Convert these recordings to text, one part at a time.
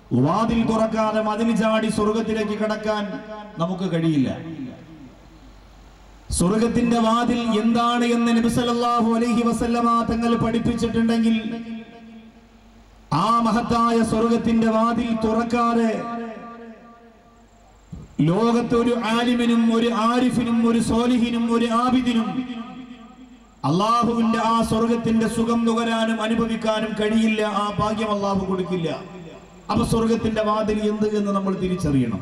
വാതിൽ തുറക്കാതെ മതിൽ ചാടി സ്വർഗത്തിലേക്ക് കടക്കാൻ നമുക്ക് കഴിയില്ല സ്വർഗത്തിന്റെ വാതിൽ എന്താണ് എന്ന് നബി സല്ലല്ലാഹു അലൈഹി വസല്ലമ തങ്ങൾ പഠിപ്പിച്ചിട്ടുണ്ടെങ്കിൽ ആ മഹത്തായ സ്വർഗത്തിന്റെ വാതിൽ തുറക്കാതെ ലോകത്ത് ഒരു ആലിമിനും ഒരു ആരിഫിനും ഒരു സോലിഹിനും ഒരു ആബിദിനും അള്ളാഹുവിന്റെ ആ സ്വർഗത്തിന്റെ സുഖം നുകരാനും അനുഭവിക്കാനും കഴിയില്ല ആ ഭാഗ്യം അള്ളാഹു കൊടുക്കില്ല അപ്പൊ സ്വർഗത്തിന്റെ വാതിൽ എന്ത് എന്ന് നമ്മൾ തിരിച്ചറിയണം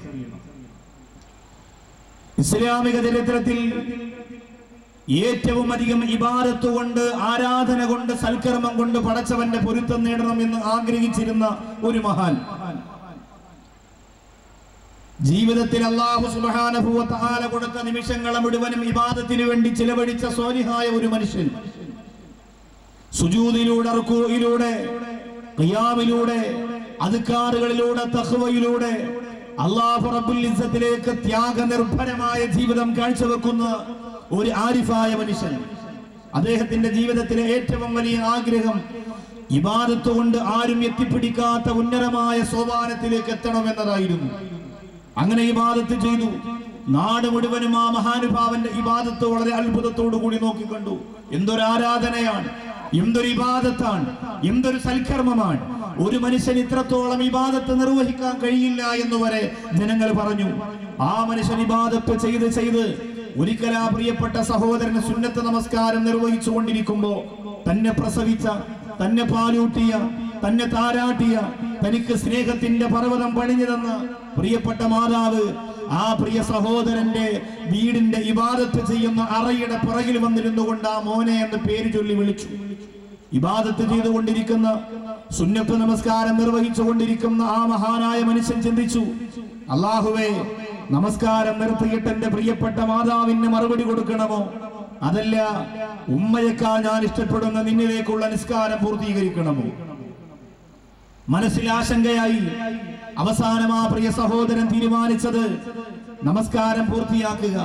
ഇസ്ലാമിക ചരിത്രത്തിൽ ഏറ്റവും അധികം ഇബാദത്ത് കൊണ്ട് ആരാധന കൊണ്ട് സൽക്കർമ്മം കൊണ്ട് പടച്ചവന്റെ പൊരുത്തം നേടണം എന്ന് ആഗ്രഹിച്ചിരുന്ന ഒരു മഹാൻ ജീവിതത്തിൽ അള്ളാഹു സുബ്ഹാനഹു വ തആല കൊടുത്ത നിമിഷങ്ങളെ മുഴുവനും ഇബാദത്തിന് വേണ്ടി ചിലവഴിച്ച സ്വാലിഹായ ഒരു മനുഷ്യൻ സുജൂദിലൂടെ റുക്കൂഇലൂടെ ഖിയാമിലൂടെ അദ്കാറുകളിലൂടെ തഖ്വയിലൂടെ അള്ളാഹു റബ്ബുൽ ഇസ്സത്തിലേക്ക് ത്യാഗനിർഭരമായ ജീവിതം കാഴ്ചവെക്കുന്ന ഒരു ആരിഫായ മനുഷ്യൻ അദ്ദേഹത്തിന്റെ ജീവിതത്തിലെ ഏറ്റവും വലിയ ആഗ്രഹം ഇബാദത്ത് കൊണ്ട് ആരും എത്തിപ്പിടിക്കാത്ത ഉന്നതമായ സോപാനത്തിലേക്ക് എത്തണമെന്നതായിരുന്നു അങ്ങനെ ഇബാദത്ത് ചെയ്തു നാട് മുഴുവനും ആ മഹാനുഭാവന്റെ ഇബാദത്ത് വളരെ അത്ഭുതത്തോടു കൂടി നോക്കിക്കണ്ടു എന്തൊരു ആരാധനയാണ് എന്തൊരു ഇബാദത്താണ് എന്തൊരു സൽക്കർമ്മമാണ് ഒരു മനുഷ്യൻ ഇത്രത്തോളം ഇബാദത്ത് നിർവഹിക്കാൻ കഴിയില്ല എന്ന് വരെ ജനങ്ങൾ പറഞ്ഞു ആ മനുഷ്യൻ ഇബാദത്ത് ചെയ്ത് ചെയ്ത് ഒരിക്കൽ ആ പ്രിയപ്പെട്ട സഹോദരന് സുന്നത്ത് നമസ്കാരം നിർവഹിച്ചു കൊണ്ടിരിക്കുമ്പോ തന്നെ പ്രസവിച്ച തന്നെ പാലൂട്ടിയ തന്നെ താരാട്ടിയ തനിക്ക് സ്നേഹത്തിന്റെ പർവ്വതം പണിഞ്ഞു തന്ന പ്രിയപ്പെട്ട മാതാവ് ആ പ്രിയ സഹോദരന്റെ വീടിന്റെ ഇബാദത്ത് ചെയ്യുന്ന അറയുടെ പുറകിൽ വന്നിരുന്നു കൊണ്ട് ആ മോനെ എന്ന് പേര് ചൊല്ലി വിളിച്ചു ഇബാദത്ത് ചെയ്തുകൊണ്ടിരിക്കുന്ന സുന്നത്ത് നമസ്കാരം നിർവഹിച്ചു കൊണ്ടിരിക്കുന്ന ആ മഹാനായ മനുഷ്യൻ ചിന്തിച്ചു അള്ളാഹുവേ നമസ്കാരം നിർത്തിയിട്ട് എന്റെ പ്രിയപ്പെട്ട മാതാവിന് മറുപടി കൊടുക്കണമോ അതല്ല ഉമ്മയേക്കാൾ ഞാൻ ഇഷ്ടപ്പെടുന്ന നിന്നിലേക്കുള്ള നിസ്കാരം പൂർത്തീകരിക്കണമോ മനസ്സിൽ ആശങ്കയായി അവസാനം ആ പ്രിയ സഹോദരൻ തീരുമാനിച്ചത് നമസ്കാരം പൂർത്തിയാക്കുക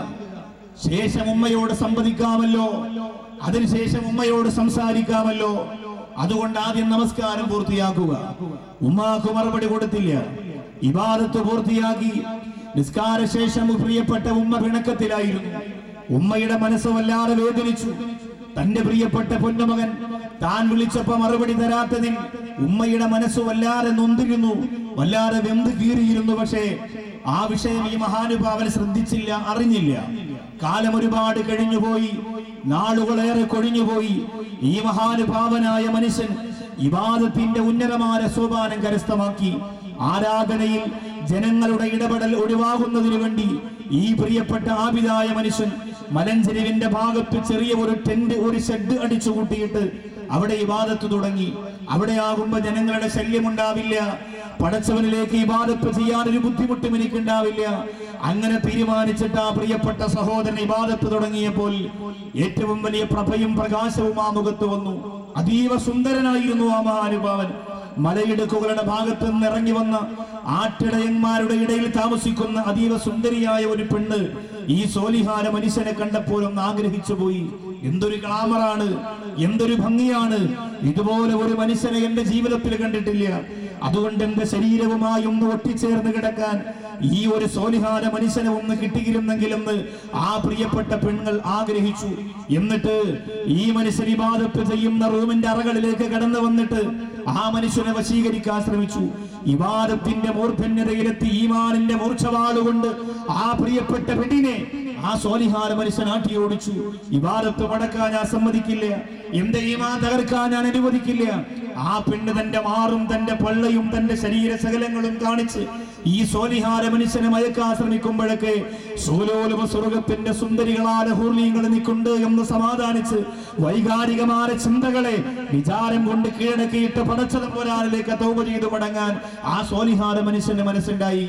ശേഷം ഉമ്മയോട് സംവദിക്കാമല്ലോ അതിനുശേഷം ഉമ്മയോട് സംസാരിക്കാമല്ലോ അതുകൊണ്ട് ആദ്യം നമസ്കാരം പൂർത്തിയാക്കുക ഉമ്മാക്ക് മറുപടി കൊടുത്തില്ല ഇബാദത്ത് പൂർത്തിയാക്കി നിസ്കാര ശേഷം പ്രിയപ്പെട്ട ഉമ്മ പിണക്കത്തിലായിരുന്നു ഉമ്മയുടെ മനസ്സ് വല്ലാതെ വേദനിച്ചു തന്റെ പ്രിയപ്പെട്ട പൊന്നുമകൻ താൻ വിളിച്ചപ്പോ മറുപടി തരാത്തതിൽ ഉമ്മയുടെ മനസ്സ് വല്ലാതെ നൊന്തിരുന്നു വല്ലാതെ വെന്ത് കീറിയിരുന്നു പക്ഷേ ആ വിഷയം ഈ മഹാനുഭാവൻ ശ്രദ്ധിച്ചില്ല അറിഞ്ഞില്ല കാലം ഒരുപാട് കഴിഞ്ഞുപോയി നാളുകളേറെ കൊഴിഞ്ഞുപോയി ഈ മഹാനുഭാവനായ മനുഷ്യൻ ഇബാദത്തിന്റെ ഉന്നതമായ സോപാനം കരസ്ഥമാക്കി ആരാധനയിൽ ജനങ്ങളുടെ ഇടപെടൽ ഒഴിവാകുന്നതിനു വേണ്ടി ഈ പ്രിയപ്പെട്ട ആപിതായ മനുഷ്യൻ മലഞ്ചെരിവിന്റെ ഭാഗത്ത് ചെറിയ ഒരു ടെന്റ് ഒരു ഷെഡ് അടിച്ചു കൂട്ടിയിട്ട് അവിടെ ഇബാദത്ത് തുടങ്ങി അവിടെ ആകുമ്പോ ജനങ്ങളുടെ ശല്യമുണ്ടാവില്ല പടച്ചവനിലേക്ക് ഇബാദത്ത് ചെയ്യാൻ ഒരു ബുദ്ധിമുട്ടും എനിക്കുണ്ടാവില്ല അങ്ങനെ തീരുമാനിച്ചിട്ട് ആ പ്രിയപ്പെട്ട സഹോദരൻ ഇബാദത്ത് തുടങ്ങിയപ്പോൾ ഏറ്റവും വലിയ പ്രഭയും പ്രകാശവും ആ മുഖത്ത് വന്നു അതീവ സുന്ദരനായിരുന്നു ആ മഹാനുഭാവൻ മലയിടുക്കുകളുടെ ഭാഗത്ത് നിന്ന് ഇറങ്ങി വന്ന ആട്ടിടയന്മാരുടെ ഇടയിൽ താമസിക്കുന്ന അതീവ സുന്ദരിയായ ഒരു പെണ്ണ് ഈ സോലിഹാര മനുഷ്യനെ കണ്ടപ്പോൾ ഒന്ന് ആഗ്രഹിച്ചു പോയി എന്തൊരു ഗ്ലാമറാണ് എന്തൊരു ഭംഗിയാണ് ഇതുപോലെ ഒരു മനുഷ്യനെ എന്റെ ജീവിതത്തിൽ കണ്ടിട്ടില്ല അതുകൊണ്ട് എന്റെ ശരീരവുമായി ഒന്ന് ഒട്ടിച്ചേർന്ന് കിടക്കാൻ ഈ ഒരു സോലിഹാര മനുഷ്യനെ ഒന്ന് കിട്ടിയിരുന്നെങ്കിലെന്ന് ആ പ്രിയപ്പെട്ട പെണ്ണുങ്ങൾ ആഗ്രഹിച്ചു എന്നിട്ട് ഈ മനുഷ്യൻ ഇബാദത്ത് ചെയ്യുന്ന റൂമിന്റെ അറകളിലേക്ക് കടന്നു വന്നിട്ട് ആ മനുഷ്യനെ വശീകരിക്കാൻ ശ്രമിച്ചു ഇബാദത്തിന്റെ മൂർധന്യതയിലെത്തി ഈമാനിന്റെ മൂർച്ചവാളുകൊണ്ട് ആ പ്രിയപ്പെട്ട പെണ്ണിനെ ആ സോലിഹാര മനുഷ്യൻ ആട്ടി ഓടിച്ചു ഇബാദത്ത് മടക്കാൻ ഞാൻ സമ്മതിക്കില്ല എന്റെ ഈമാൻ തകർക്കാൻ ഞാൻ അനുവദിക്കില്ല ആ പെണ്ണ് തന്റെ മാറും തന്റെ പള്ളയും തന്റെ ശരീര സകലങ്ങളും കാണിച്ച് ഈ സോലിഹാര മനുഷ്യനെ മയക്കാൻ ശ്രമിക്കുമ്പോഴൊക്കെ സോലോലുമ സ്വർഗത്തിന്റെ സുന്ദരികളായ ഹൂർലീങ്ങൾ നിൽക്കുന്നുണ്ട് എന്ന് സമാധാനിച്ച് വൈകാരികമായ ചിന്തകളെ വിചാരം കൊണ്ട് കീഴടക്കിയിട്ട് പടച്ചതം ഒരാളിലേക്ക് തൗപ ചെയ്തു മടങ്ങാൻ ആ സോലിഹാര മനുഷ്യന്റെ മനസ്സുണ്ടായി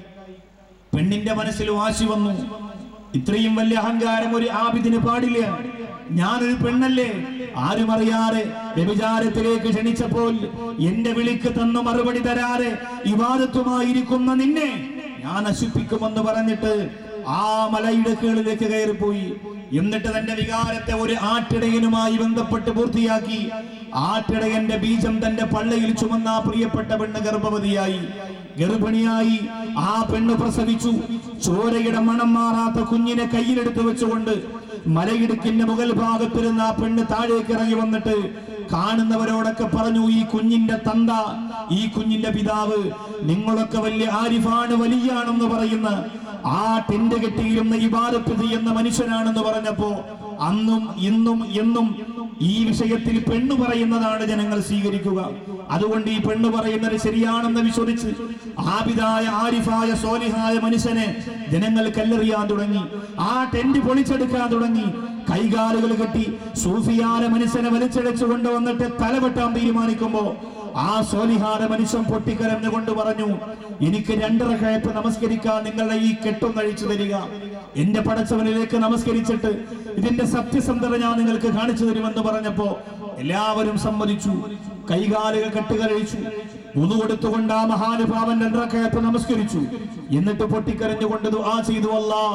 പെണ്ണിന്റെ മനസ്സിൽ വാശി വന്നു ഇത്രയും വലിയ അഹങ്കാരം ഒരു ആബിദിന് പാടില്ല ഞാനൊരു പെണ്ണല്ലേ ആരും അറിയാതെ വ്യഭിചാരത്തിലേക്ക് ക്ഷണിച്ചപ്പോൾ എന്റെ വിളിക്ക് തന്ന മറുപടി തരാതെ ഇവാദത്വമായിരിക്കുന്ന നിന്നെ ഞാൻ നശിപ്പിക്കുമെന്ന് പറഞ്ഞിട്ട് ആ മലയിടുക്കുകളിലേക്ക് കയറിപ്പോയി എന്നിട്ട് തന്റെ വികാരത്തെ ഒരു ആട്ടിടയനുമായി ബന്ധപ്പെട്ട് പൂർത്തിയാക്കി ആട്ടിടയന്റെ ബീജം തന്റെ പള്ളയിൽ ചുമന്ന ആ പ്രിയപ്പെട്ട പെണ്ണ് ഗർഭവതിയായി ഗർഭിണിയായി ആ പെണ്ണ് പ്രസവിച്ചു ചോരയുടെ മണം മാറാത്ത കുഞ്ഞിനെ കയ്യിലെടുത്ത് വെച്ചുകൊണ്ട് മലയിടുക്കിന്റെ മുകൾ ഭാഗത്തിരുന്ന ആ പെണ്ണ് താഴേക്ക് ഇറങ്ങി വന്നിട്ട് കാണുന്നവരോടൊക്കെ പറഞ്ഞു ഈ കുഞ്ഞിന്റെ തന്ത ഈ കുഞ്ഞിന്റെ പിതാവ് നിങ്ങളൊക്കെ വലിയ ആരിഫാണ് വലിയാണെന്ന് പറയുന്ന ആ ടെന്റ് കെട്ടിയിരുന്ന ഇബാദത്ത് ചെയ്യുന്ന മനുഷ്യനാണെന്ന് പറഞ്ഞപ്പോ അന്നും ഇന്നും എന്നും ഈ വിഷയത്തിൽ പെണ്ണു പറയുന്നതാണ് ജനങ്ങൾ സ്വീകരിക്കുക അതുകൊണ്ട് ഈ പെണ്ണു പറയുന്നത് ശരിയാണെന്ന് വിശ്വസിച്ച് ആബിദായ ആരിഫായ സോലിഹായ മനുഷ്യനെ ജനങ്ങൾ കല്ലെറിയാൻ തുടങ്ങി ആ ടെന്റ് പൊളിച്ചെടുക്കാൻ തുടങ്ങി കൈകാലുകൾ കെട്ടി സൂഫിയാന മനുഷ്യനെ വലിച്ചഴച്ചു കൊണ്ടുവന്നിട്ട് തലവെട്ടാൻ തീരുമാനിക്കുമ്പോ ആ സോലിഹാന മനുഷ്യൻ പൊട്ടിക്കരഞ്ഞുകൊണ്ട് പറഞ്ഞു എനിക്ക് രണ്ടര കയപ്പ് നമസ്കരിക്കാൻ നിങ്ങളുടെ ഈ കെട്ടൊന്നഴിച്ചു തരിക എന്റെ പടച്ചവനിലേക്ക് നമസ്കരിച്ചിട്ട് ഇതിന്റെ സത്യസന്ധത ഞാൻ നിങ്ങൾക്ക് കാണിച്ചു തരുമെന്ന് പറഞ്ഞപ്പോ എല്ലാവരും സമ്മതിച്ചു കൈകാലുകൾ കെട്ടുകഴിച്ചു മുതു കൊടുത്തുകൊണ്ട് ആ മഹാനുഭാവൻ രണ്ടര കയപ്പ് നമസ്കരിച്ചു എന്നിട്ട് പൊട്ടിക്കരഞ്ഞുകൊണ്ട് ദുആ ചെയ്തു അല്ലാ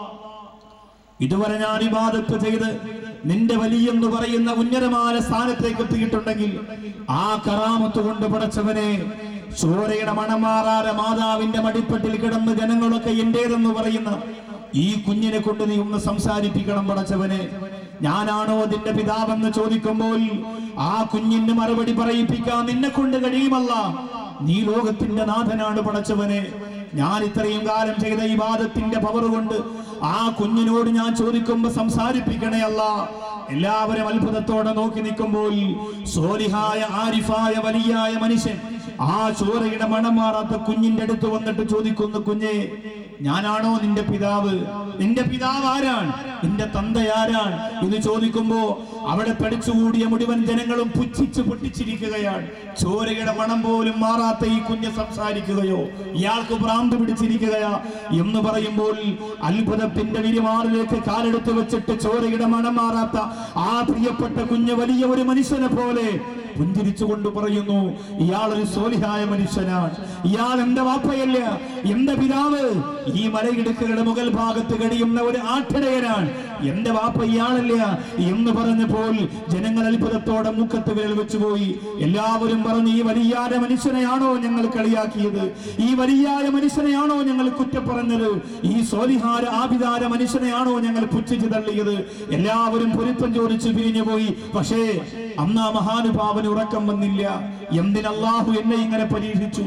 ഇതുവരെ ഞാൻ ഇബാദത്ത് ചെയ്ത് നിന്റെ വലിയെന്ന് പറയുന്ന ഉന്നതമായ സ്ഥാനത്തേക്ക് എത്തിയിട്ടുണ്ടെങ്കിൽ ആ കറാമത്ത് കൊണ്ട് പടച്ചവനെ ചോരയുടെ മണമാറാതെ മാതാവിന്റെ മടിപ്പട്ടിൽ കിടന്ന് ജനങ്ങളൊക്കെ എന്റേതെന്ന് പറയുന്ന ഈ കുഞ്ഞിനെ കൊണ്ട് നീ ഒന്ന് സംസാരിപ്പിക്കണം പടച്ചവനെ ഞാനാണോ അതിന്റെ പിതാവെന്ന് ചോദിക്കുമ്പോൾ ആ കുഞ്ഞിന് മറുപടി പറയിപ്പിക്കാൻ നിന്നെ കൊണ്ട് കഴിയുമല്ല നീ ലോകത്തിന്റെ നാഥനാണ് പടച്ചവനെ ഞാൻ ഇത്രയും കാലം ചെയ്ത ഈ വാദത്തിന്റെ പവർ കൊണ്ട് ആ കുഞ്ഞിനോട് ഞാൻ ചോദിക്കുമ്പോ സംസാരിപ്പിക്കണേ അല്ല എല്ലാവരും അത്ഭുതത്തോടെ നോക്കി നിൽക്കുമ്പോൾ സോലിഹായ ആരിഫായ വലിയായ മനുഷ്യൻ ആ ചോരയുടെ മണം മാറാത്ത കുഞ്ഞിന്റെ അടുത്ത് വന്നിട്ട് ചോദിക്കുന്നു കുഞ്ഞെ ഞാനാണോ നിന്റെ പിതാവ് നിന്റെ പിതാവ് ആരാണ് നിന്റെ തന്ത ആരാണ് എന്ന് ചോദിക്കുമ്പോ അവിടെ തടിച്ചുകൂടിയ മുഴുവൻ ജനങ്ങളും പുച്ഛിച്ച് പൊട്ടിച്ചിരിക്കുകയാണ് ചോരയുടെ മണം പോലും മാറാത്ത ഈ കുഞ്ഞ് സംസാരിക്കുകയോ ഇയാൾക്ക് ഭ്രാന്ത് പിടിച്ചിരിക്കുകയാ എന്ന് പറയുമ്പോൾ അത്ഭുതത്തിന്റെ വിരിമാറിലേക്ക് കാലെടുത്ത് വെച്ചിട്ട് ചോരയുടെ മണം മാറാത്ത ആ പ്രിയപ്പെട്ട കുഞ്ഞ് വലിയ ഒരു മനുഷ്യനെ പോലെ പുഞ്ചിരിച്ചുകൊണ്ട് പറയുന്നു ഇയാൾ ഒരു സോലിഹായ മനുഷ്യനാണ് ഇയാൾ എന്റെ വാപ്പയല്ല എന്റെ പിതാവ് ഈ മലയിടുക്കുകളുടെ മുകൾ ഭാഗത്ത് കഴിയുന്ന ഒരു ആട്ടിടയനാണ് എന്റെ വാപ്പ ഇയാളല്ല എന്ന് പറഞ്ഞപ്പോൾ ജനങ്ങൾ അത്ഭുതത്തോടെ മുഖത്ത് വിരൽ വെച്ചുപോയി എല്ലാവരും പറഞ്ഞു ഈ വലിയായ മനുഷ്യനെയാണോ ഞങ്ങൾ കളിയാക്കിയത് ഈ വലിയായ മനുഷ്യനെയാണോ ഞങ്ങൾ കുറ്റപ്പറഞ്ഞത് ഈ സോലിഹാര ആഭിതാര മനുഷ്യനെയാണോ ഞങ്ങൾ പുച്ഛിച്ചു തള്ളിയത് എല്ലാവരും പൊരുത്തം ചോദിച്ചു പിരിഞ്ഞു പോയി പക്ഷേ അന്ന് ആ മഹാനുഭാവന് ഉറക്കം വന്നില്ല എന്തിനല്ലാഹു എന്നെ ഇങ്ങനെ പരീക്ഷിച്ചു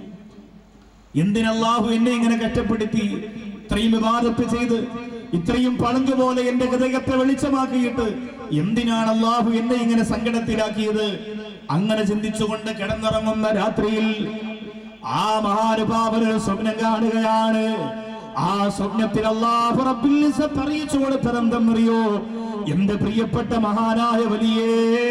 എന്തിനല്ലാഹു എന്നെ ഇങ്ങനെ കഷ്ടപ്പെടുത്തി ഇത്രയും വിവാദത്ത് ചെയ്ത് ഇത്രയും പളുങ്ക് പോലെ എന്റെ ഹൃദയത്തെ വെളിച്ചമാക്കിയിട്ട് എന്തിനാണ് അള്ളാഹു എന്നെ ഇങ്ങനെ സങ്കടത്തിലാക്കിയത് അങ്ങനെ ചിന്തിച്ചുകൊണ്ട് കിടന്നിറങ്ങുന്ന രാത്രിയിൽ ആ മഹാനുഭാവന് സ്വപ്നം കാണുകയാണ് ആ സ്വപ്നത്തിൽ അള്ളാഹു റബ്ബുൽ ഇസ്സത്ത് അറിയിച്ചു കൊടുത്തതെന്തെന്നറിയോ എന്റെ പ്രിയപ്പെട്ട മഹാനായ വലിയേ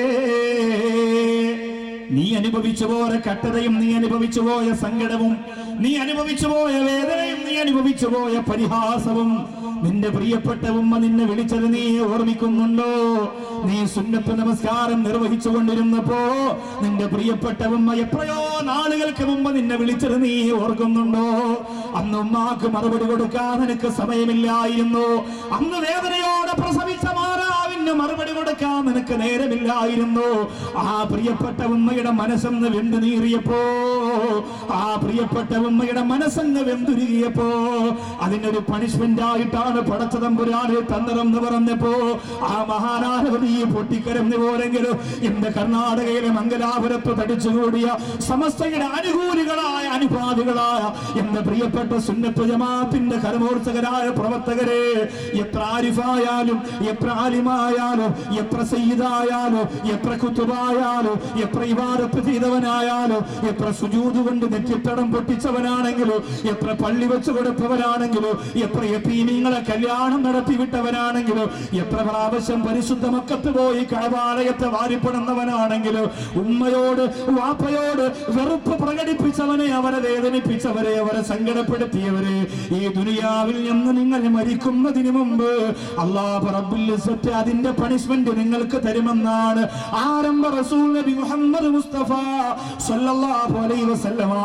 നീ അനുഭവിച്ചു പോയ കട്ടതയും നീ അനുഭവിച്ചു പോയ സങ്കടവും നീ അനുഭവിച്ചു പോയ വേദനയും നീ അനുഭവിച്ചു പോയ പരിഹാസവും നിന്റെ പ്രിയപ്പെട്ട ഉമ്മ നിന്നെ വിളിച്ചത് നീ ഓർമ്മിക്കുന്നുണ്ടോ നീ സുന്നത്ത് നമസ്കാരം നിർവഹിച്ചു കൊണ്ടിരുന്നപ്പോ നിന്റെ പ്രിയപ്പെട്ട ഉമ്മ എത്രയോ നാളുകൾക്ക് മുമ്പ് നിന്നെ വിളിച്ചത് നീ ഓർക്കുന്നുണ്ടോ അന്ന് ഉമ്മാക്ക് മറുപടി കൊടുക്കാൻ നിനക്ക് സമയമില്ലായിരുന്നു അന്ന് വേദനയോടെ പ്രസവിച്ച മാറാവിന് മറുപടി കൊടുക്കാൻ നിനക്ക് നേരമില്ലായിരുന്നു ആ പ്രിയപ്പെട്ട ഉമ്മയുടെ മനസ്സെന്ന് വെന്തു നീറിയപ്പോ ആ പ്രിയപ്പെട്ട ഉമ്മയുടെ മനസ്സെന്ന് വെന്തുരുകിയപ്പോ അതിനൊരു പണിഷ്മെന്റ് ആയിട്ടാണ് പടച്ചതമ്പുരാന് തന്നതെന്ന് പറഞ്ഞപ്പോ ആ മഹാനാനവതി പൊട്ടിക്കരഞ്ഞു പോലെങ്കിലും എന്റെ കർണാടകയിലെ മംഗലാപുരത്ത് തടിച്ചുകൂടിയ സമസ്തയുടെ അനുകൂലികളായ അനുപാതികളായ എന്റെ പ്രിയപ്പെട്ട സുന്നത്ത് ജമാത്തിന്റെ കരമോർച്ചകരായ പ്രവർത്തകരെ എത്ര ആരിഫായാലും എത്ര ആലിമായാലും എത്ര സയ്യിദായാലും എത്ര കുത്തുബായാലും എത്ര ഇവാരത്ത് ചെയ്തവനായാലും എത്ര സുജൂത് കൊണ്ട് നെറ്റിത്തടം പൊട്ടിച്ചവനാണെങ്കിലും എത്ര പള്ളി വെച്ച് കൊടുത്തവനാണെങ്കിലും എത്ര യത്തീമീങ്ങളെ കല്യാണം നടത്തി വിട്ടവനാണെങ്കിലും എത്ര പ്രാവശ്യം പരിശുദ്ധ മക്കത്ത് പോയി കടവാലയത്തെ വാരിപ്പെടുന്നവനാണെങ്കിലും ഉമ്മയോട് വാപ്പയോട് വെറുപ്പ് പ്രകടിപ്പിച്ചവനെ അവരെ വേദനിപ്പിച്ചവരെ അവരെ സങ്കടപ്പെടുത്തിയവരെ ഈ ദുനിയാവിൽ നിന്ന് നിങ്ങൾ മരിക്കുന്നതിന് മുമ്പ് അള്ളാഹു റബ്ബുൽ ഇസ്സത്ത് അതിന്റെ പണിഷ്മെന്റ് നിങ്ങൾക്ക് തരുമെന്നാണ് ആരംഭ റസൂൽ നബി മുഹമ്മദ് മുസ്തഫ സല്ലല്ലാഹു അലൈഹി വസല്ലമ തങ്ങൾ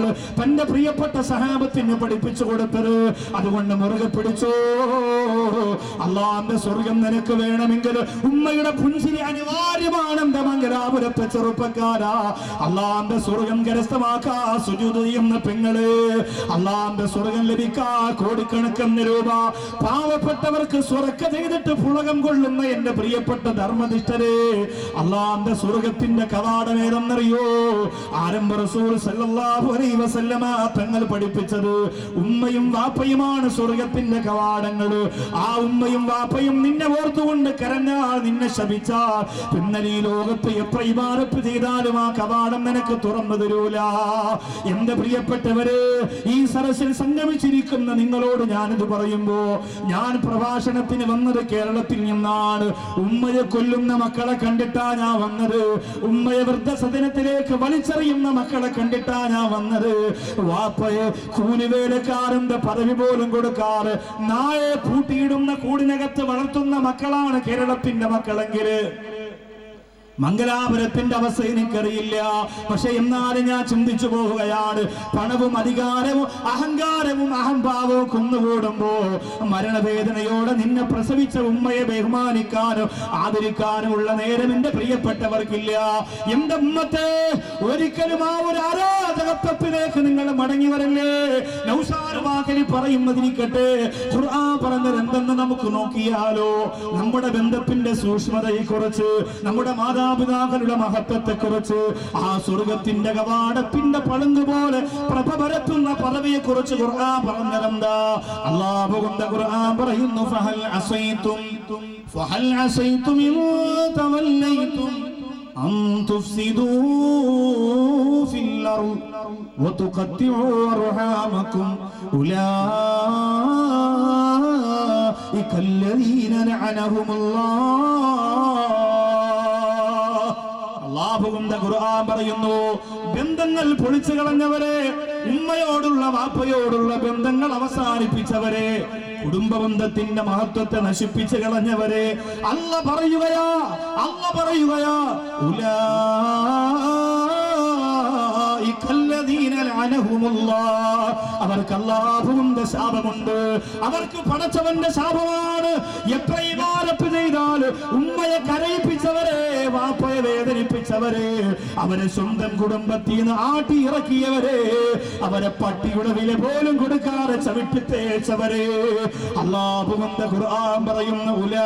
തന്റെ പ്രിയപ്പെട്ട സഹാബത്തിന് പഠിപ്പിച്ചു കൊടുത്തത് അതുകൊണ്ട് മുറുകെ പിടിച്ചോ അള്ളാന്റെ സ്വർഗം നിനക്ക് വേണമെങ്കിൽ ഉമ്മയുടെ പുഞ്ചിരി അനിവാര്യമാണ് എന്റെ മംഗലാപുരത്തെ ചെറുപ്പക്കാരാ അള്ളാന്റെ സ്വർഗം കരസ്ഥമാക്കാ സുജൂത് ചെയ്യുന്ന പെങ്ങള് അള്ളാന്റെ സ്വർഗം ലഭിക്കാ കോടിക്കണക്കിന് രൂപ പാവപ്പെട്ടവർക്ക് സ്വർക്ക ചെയ്തിട്ട് പുളകം കൊള്ളുന്ന എന്റെ പ്രിയപ്പെട്ട ധർമ്മനിഷ്ഠരെ അള്ളാന്റെ സ്വർഗത്തിന്റെ കവാടം ഏതെന്നറിയോ ആരംഭ റസൂൽ സല്ലല്ലാഹു അലൈഹി വസല്ലമ തങ്ങൾ പഠിപ്പിച്ചത് ഉമ്മയും വാപ്പയുമാണ് സ്വർഗത്തിന്റെ കവാടങ്ങൾ ആ ഉമ്മയും വാപ്പയും നിന്നെ ഓർത്തുകൊണ്ട് കരഞ്ഞാൽ നിന്നെ ശപിച്ചാൽ പിന്നെ ഈ ലോകത്ത് എത്ര ഇമാരപ്പ് ചെയ്താലും ആ കവാടം നിനക്ക് തുറന്നു തരൂല എന്റെ പ്രിയപ്പെട്ടവര് ഈ സരസിൽ സംഗമിച്ചിരിക്കുന്ന നിങ്ങളോട് ഞാനിത് പറയുമ്പോ ഞാൻ പ്രഭാഷണത്തിന് വന്നത് കേരളത്തിൽ നിന്നാണ് ഉമ്മയെ കൊല്ലുന്ന മക്കളെ കണ്ടിട്ടാ ഞാൻ വന്നത് ഉമ്മയെ വൃദ്ധസദനത്തിലേക്ക് വലിച്ചെറിയുന്ന മക്കളെ കണ്ടിട്ടാ ഞാൻ വന്നത് വാപ്പയെ കൂലിവേലക്കാരന്റെ പദവി പോലും കൊടുക്കാറ് നായെ പൂട്ടിയിടുന്ന കൂടിനകത്ത് വളർത്തുന്ന മക്കളാണ് കേരളത്തിന്റെ മക്കളെങ്കില് മംഗലാപുരത്തിന്റെ അവസ്ഥ എനിക്കറിയില്ല പക്ഷെ എന്നാലും ഞാൻ ചിന്തിച്ചു പോവുകയാണ് പണവും അധികാരവും അഹങ്കാരവും അഹംഭാവവും കുന്നുകൂടുമ്പോ മരണവേദനയോടെ നിന്നെ പ്രസവിച്ച ഉമ്മയെ ബഹുമാനിക്കാനും ആദരിക്കാനും ഉള്ള നേരം എന്റെ പ്രിയപ്പെട്ടവർക്കില്ല എന്റെ ഉമ്മത്തെ ഒരിക്കലും ആ ഒരു ആരാധകത്വത്തിലേക്ക് നിങ്ങൾ മടങ്ങി വരല്ലേ നൗഷാർ വാക്കലി പറയുന്നതിരിക്കട്ടെ ഖുർആൻ പറഞ്ഞത് എന്തെന്ന് നമുക്ക് നോക്കിയാലോ നമ്മുടെ ബന്ധത്തിന്റെ സൂക്ഷ്മതയെ കുറിച്ച് നമ്മുടെ മാതാപിതാക്കളുടെ മഹത്വത്തെ കുറിച്ച് ആ സ്വർഗത്തിന്റെ കവാടത്തിന്റെ പളുങ്ക് പോലെ പ്രഭ പരത്തുന്ന പദവിയെ കുറിച്ച് ഖുർആൻ പറഞ്ഞതെന്താ അള്ളാഹു കൊണ്ട് ഖുർആൻ പറയുന്നു ഫഹൽ അസൈതും ഫഹൽ അസൈതും ഇൻ തവല്ലൈതും أن تفسدوا في الأرض وتقطعوا أرحامكم أولئك الذين لعنهم الله അള്ളാഹുവിന്റെ ഖുർആൻ പറയുന്നു ബന്ധങ്ങൾ പൊളിച്ചു കളഞ്ഞവരെ ഉമ്മയോടുള്ള വാപ്പയോടുള്ള ബന്ധങ്ങൾ അവസാനിപ്പിച്ചവരെ കുടുംബ ബന്ധത്തിന്റെ മഹത്വത്തെ നശിപ്പിച്ചു കളഞ്ഞവരെ അല്ല പറയുകയാ അല്ല പറയുകയാ ഉലായിക الذين لعنهم الله. അവർക്ക് അള്ളാഹുവിന്റെ ശാപമുണ്ട് അവർക്ക് പടച്ചവന്റെ ശാപമാണ് എത്ര ഇമാരപ്പ് ചെയ്താൽ ഉമ്മയെ കരയിപ്പിച്ചവരെ വാപ്പയെ വേദനിപ്പിച്ചവരെ അവരെ സ്വന്തം കുടുംബത്തിൽ നിന്ന് ആട്ടി ഇറക്കിയവരെ അവരെ പട്ടിയുടെ വില പോലും കൊടുക്കാതെ ചവിട്ടി തേച്ചവരെ അള്ളാഹുവിന്റെ ഖുർആൻ പറയുന്ന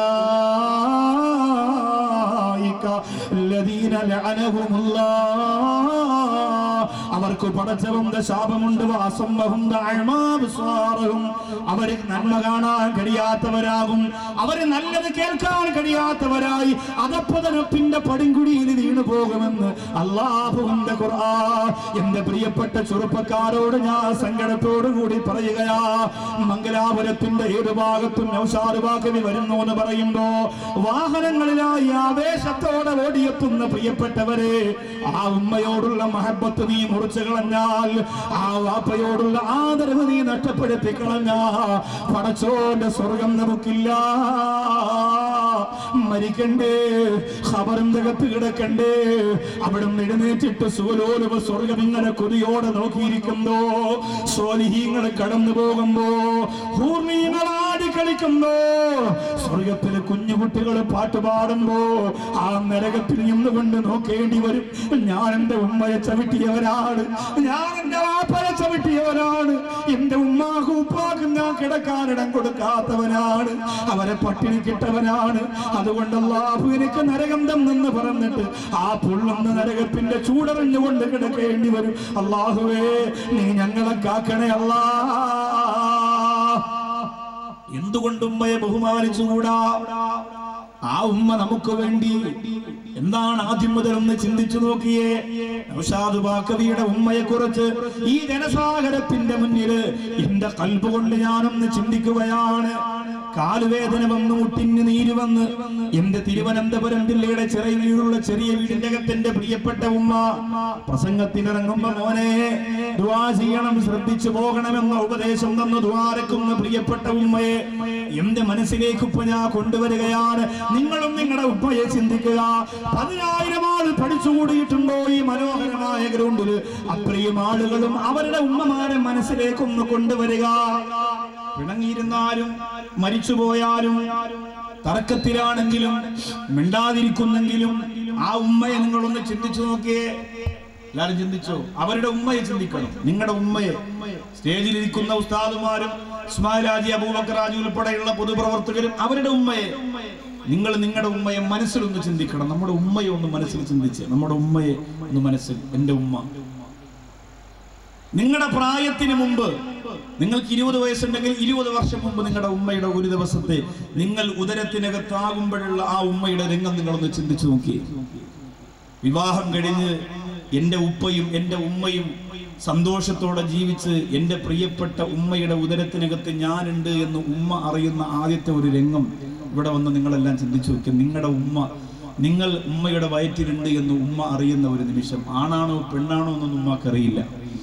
ഉലായിക الذين لعنهم الله അവർക്ക് പടച്ചവന്റെ ശാപമുണ്ട് വാസംവഹും ദഅമാബ്സാറഹും. അവര് നന്മ കാണാൻ കഴിയാത്തവരാകും അവര് നല്ലത് കേൾക്കാൻ കഴിയാത്തവരായി അതപ്പതനപ്പിന്റെ പടിങ്കുടിയിൽ വീണു പോകുമെന്ന് അള്ളാഹുവിന്റെ ഖുർആൻ എന്റെ പ്രിയപ്പെട്ട ചെറുപ്പക്കാരോട് ഞാൻ സങ്കടത്തോടു കൂടി പറയുകയാ മംഗലാപുരത്തിന്റെ ഏത് ഭാഗത്തും നൗഷാദ് വാക്കവി വരുന്നു എന്ന് പറയുമ്പോ വാഹനങ്ങളിലായി ആവേശത്തോടെ ഓടിയെത്തുന്ന പ്രിയപ്പെട്ടവരെ ആ ഉമ്മയോടുള്ള മഹബത്ത് നീ മുറിച്ചു കളഞ്ഞാൽ ആ വാപ്പയോടുള്ള ആദരവ് നീ നഷ്ടപ്പെടുത്തി കളഞ്ഞ പടച്ചോന്റെ സ്വർഗം നമുക്കില്ല മരിക്കണ്ടേ ഖബറിന്റെ അകത്ത് കിടക്കണ്ടേ അവിടെ എഴുന്നേറ്റിട്ട് സുലോലുവ സ്വർഗം ഇങ്ങനെ കൊതിയോടെ നോക്കിയിരിക്കുമ്പോ സ്വാലിഹീങ്ങൾ കടന്നു പോകുമ്പോ ഹൂർണീങ്ങൾ ആടി കളിക്കുമ്പോ സ്വർഗത്തിലെ കുഞ്ഞുകുട്ടികൾ പാട്ട് പാടുമ്പോ ആ നരകത്തിൽ നിന്നുകൊണ്ട് നോക്കേണ്ടി വരും ഞാൻ എന്റെ ഉമ്മയെ ചവിട്ടിയവരാണ് ഞാൻ എന്റെ വാപ്പയെ ചവിട്ടിയവരാണ് എന്റെ ഉമ്മാക്കും ഉപ്പാക്കും ഞാൻ കിടക്കാനിടം കൊടുക്കാത്തവനാണ് അവരെ പട്ടിണി കിട്ടവനാണ് അതുകൊണ്ട് അള്ളാഹു എനിക്ക് നരകം തന്നെന്ന് പറഞ്ഞിട്ട് ആ പൊള്ളുന്ന നരകത്തിന്റെ ചൂടറിഞ്ഞുകൊണ്ട് കിടക്കേണ്ടി വരും അള്ളാഹുവേ നീ ഞങ്ങളെ കാക്കണേ അല്ലാ എന്തുകൊണ്ട് ഉമ്മയെ ബഹുമാനിച്ചുകൂടാ ആ ഉമ്മ നമുക്ക് വേണ്ടി എന്താണ് ആദ്യം മുതൽ ഒന്ന് ചിന്തിച്ചു നോക്കിയേ നൗഷാദ് ബാക്കവിയുടെ ഉമ്മയെ കുറിച്ച് ഈ ജനസാഗരത്തിന്റെ മുന്നിൽ എന്റെ കൽബ് കൊണ്ട് ഞാനൊന്ന് ചിന്തിക്കുകയാണ് കാലുവേദന വന്ന് മുട്ടിന് നീര് വന്ന് എന്റെ തിരുവനന്തപുരം ജില്ലയുടെ ചെറിയ വീടുള്ള ചെറിയ വീടിന്റെ അകത്തിന്റെ പ്രിയപ്പെട്ട ഉമ്മ പ്രസംഗത്തിനിറങ്ങുമ്പോ മോനെ ദുവാ ചെയ്യണം ശ്രദ്ധിച്ചു പോകണമെന്ന ഉപദേശം തന്നു ദ്വാരക്കുന്ന പ്രിയപ്പെട്ട ഉമ്മയെ എന്റെ മനസ്സിലേക്ക് ഇപ്പൊ ഞാൻ കൊണ്ടുവരികയാണ് നിങ്ങളും നിങ്ങളുടെ ഉമ്മയെ ചിന്തിക്കുക പതിനായിരം ആൾ പഠിച്ചുകൂടിയിട്ടുണ്ടോ ഈ മനോഹരമായ ഗ്രൗണ്ടില് അത്രയും ആളുകളും അവരുടെ ഉമ്മമാരെ മനസ്സിലേക്കൊന്ന് കൊണ്ടുവരിക പിണങ്ങിയിരുന്നാലും മരിച്ചുപോയാലും തർക്കത്തിലാണെങ്കിലും മിണ്ടാതിരിക്കുന്നെങ്കിലും ആ ഉമ്മയെ നിങ്ങളൊന്ന് ചിന്തിച്ചു നോക്കിയേ എല്ലാരും ചിന്തിച്ചോ അവരുടെ ഉമ്മയെ ചിന്തിക്കണം നിങ്ങളുടെ ഉമ്മയെ സ്റ്റേജിലിരിക്കുന്ന ഉസ്താദുമാരും ഇസ്മായിലാജി അബൂബക്കറാജി ഉൾപ്പെടെയുള്ള പൊതുപ്രവർത്തകരും അവരുടെ ഉമ്മയെ നിങ്ങൾ നിങ്ങളുടെ ഉമ്മയെ മനസ്സിലൊന്ന് ചിന്തിക്കണം നമ്മുടെ ഉമ്മയെ ഒന്ന് മനസ്സിൽ ചിന്തിച്ച് നമ്മുടെ ഉമ്മയെ ഒന്ന് മനസ്സിൽ എൻ്റെ ഉമ്മ നിങ്ങളുടെ പ്രായത്തിന് മുമ്പ് നിങ്ങൾക്ക് ഇരുപത് വയസ്സുണ്ടെങ്കിൽ ഇരുപത് വർഷം മുമ്പ് നിങ്ങളുടെ ഉമ്മയുടെ ഒരു ദിവസത്തെ നിങ്ങൾ ഉദരത്തിനകത്താകുമ്പോഴുള്ള ആ ഉമ്മയുടെ രംഗം നിങ്ങളൊന്ന് ചിന്തിച്ചു നോക്കി വിവാഹം കഴിഞ്ഞ് എൻ്റെ ഉപ്പയും എൻ്റെ ഉമ്മയും സന്തോഷത്തോടെ ജീവിച്ച് എൻ്റെ പ്രിയപ്പെട്ട ഉമ്മയുടെ ഉദരത്തിനകത്ത് ഞാനുണ്ട് എന്ന് ഉമ്മ അറിയുന്ന ആദ്യത്തെ ഒരു രംഗം ഇവിടെ വന്ന് നിങ്ങളെല്ലാം ചിന്തിച്ചു നോക്കുക നിങ്ങളുടെ ഉമ്മ നിങ്ങൾ ഉമ്മയുടെ വയറ്റിലുണ്ട് എന്ന് ഉമ്മ അറിയുന്ന ഒരു നിമിഷം ആണാണോ പെണ്ണാണോ എന്നൊന്നും ഉമ്മക്കറിയില്ല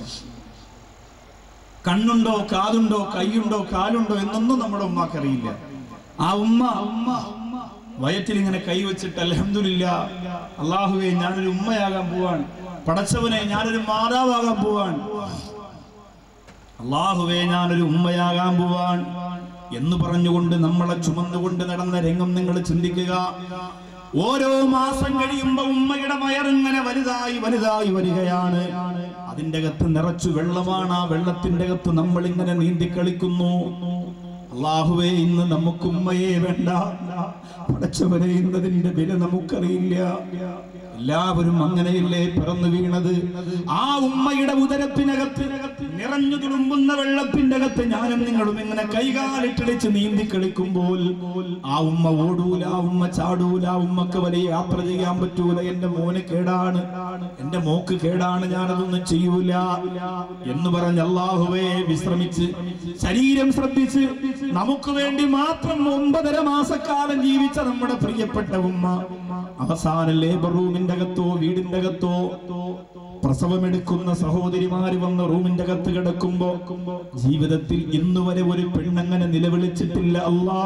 കണ്ണുണ്ടോ കാതുണ്ടോ കൈയുണ്ടോ കാലുണ്ടോ എന്നൊന്നും നമ്മുടെ ഉമ്മാക്കറിയില്ല ആ ഉമ്മ ഉമ്മ വയറ്റിൽ ഇങ്ങനെ കൈവച്ചിട്ട് അലഹമില്ല അള്ളാഹുവെ ഞാനൊരു ഉമ്മയാകാൻ പോവാൻ പടച്ചവനെ ഞാനൊരു മാതാവാകാൻ പോവാൻ അള്ളാഹുവെ ഞാനൊരു ഉമ്മയാകാൻ പോവാൻ എന്ന് പറഞ്ഞുകൊണ്ട് നമ്മളെ ചുമന്നുകൊണ്ട് നടന്ന രംഗം നിങ്ങൾ ചിന്തിക്കുക ഓരോ മാസം കഴിയുമ്പോ ഉമ്മയുടെ വയറിങ്ങനെ വലുതായി വലുതായി വരികയാണ് അതിന്റെ അകത്ത് നിറച്ചു വെള്ളമാണ് ആ വെള്ളത്തിന്റെ അകത്ത് നമ്മൾ ഇങ്ങനെ നീന്തി കളിക്കുന്നു അള്ളാഹുവേ ഇന്ന് നമുക്ക് ഉമ്മയെ വേണ്ട പടച്ചവരെ ഇന്നതിന്റെ വില നമുക്കറിയില്ല എല്ലാവരും അങ്ങനെയല്ലേ പിറന്നു വീണത് ആ ഉമ്മയുടെ ഉദരത്തിനകത്ത് നിറഞ്ഞു തുളുമ്പുന്ന വെള്ളത്തിന്റെ അകത്ത് ഞാനും നിങ്ങളും ഇങ്ങനെ കൈകാലിട്ടടിച്ച് നീന്തി കളിക്കുമ്പോൾ ആ ഉമ്മ ഓടൂല ആ ഉമ്മ ചാടൂല ആ ഉമ്മക്ക് വലിയ യാത്ര ചെയ്യാൻ പറ്റൂല എന്റെ മോന് കേടാണ് എന്റെ മോക്ക് കേടാണ് ഞാനതൊന്നും ചെയ്യൂല എന്ന് പറഞ്ഞ് അള്ളാഹുവേ വിശ്രമിച്ച് ശരീരം ശ്രദ്ധിച്ച് നമുക്ക് വേണ്ടി മാത്രം ഒമ്പതര മാസക്കാലം ജീവിച്ച നമ്മുടെ പ്രിയപ്പെട്ട ഉമ്മ അവസാന ലേബർ റൂമിന്റെ അകത്തോ വീടിന്റെ അകത്തോ പ്രസവമെടുക്കുന്ന സഹോദരിമാര് വന്ന് റൂമിന്റെ അകത്ത് കിടക്കുമ്പോ ജീവിതത്തിൽ ഇന്നുവരെ ഒരു പെണ്ണങ്ങനെ നിലവിളിച്ചിട്ടില്ല അല്ലാ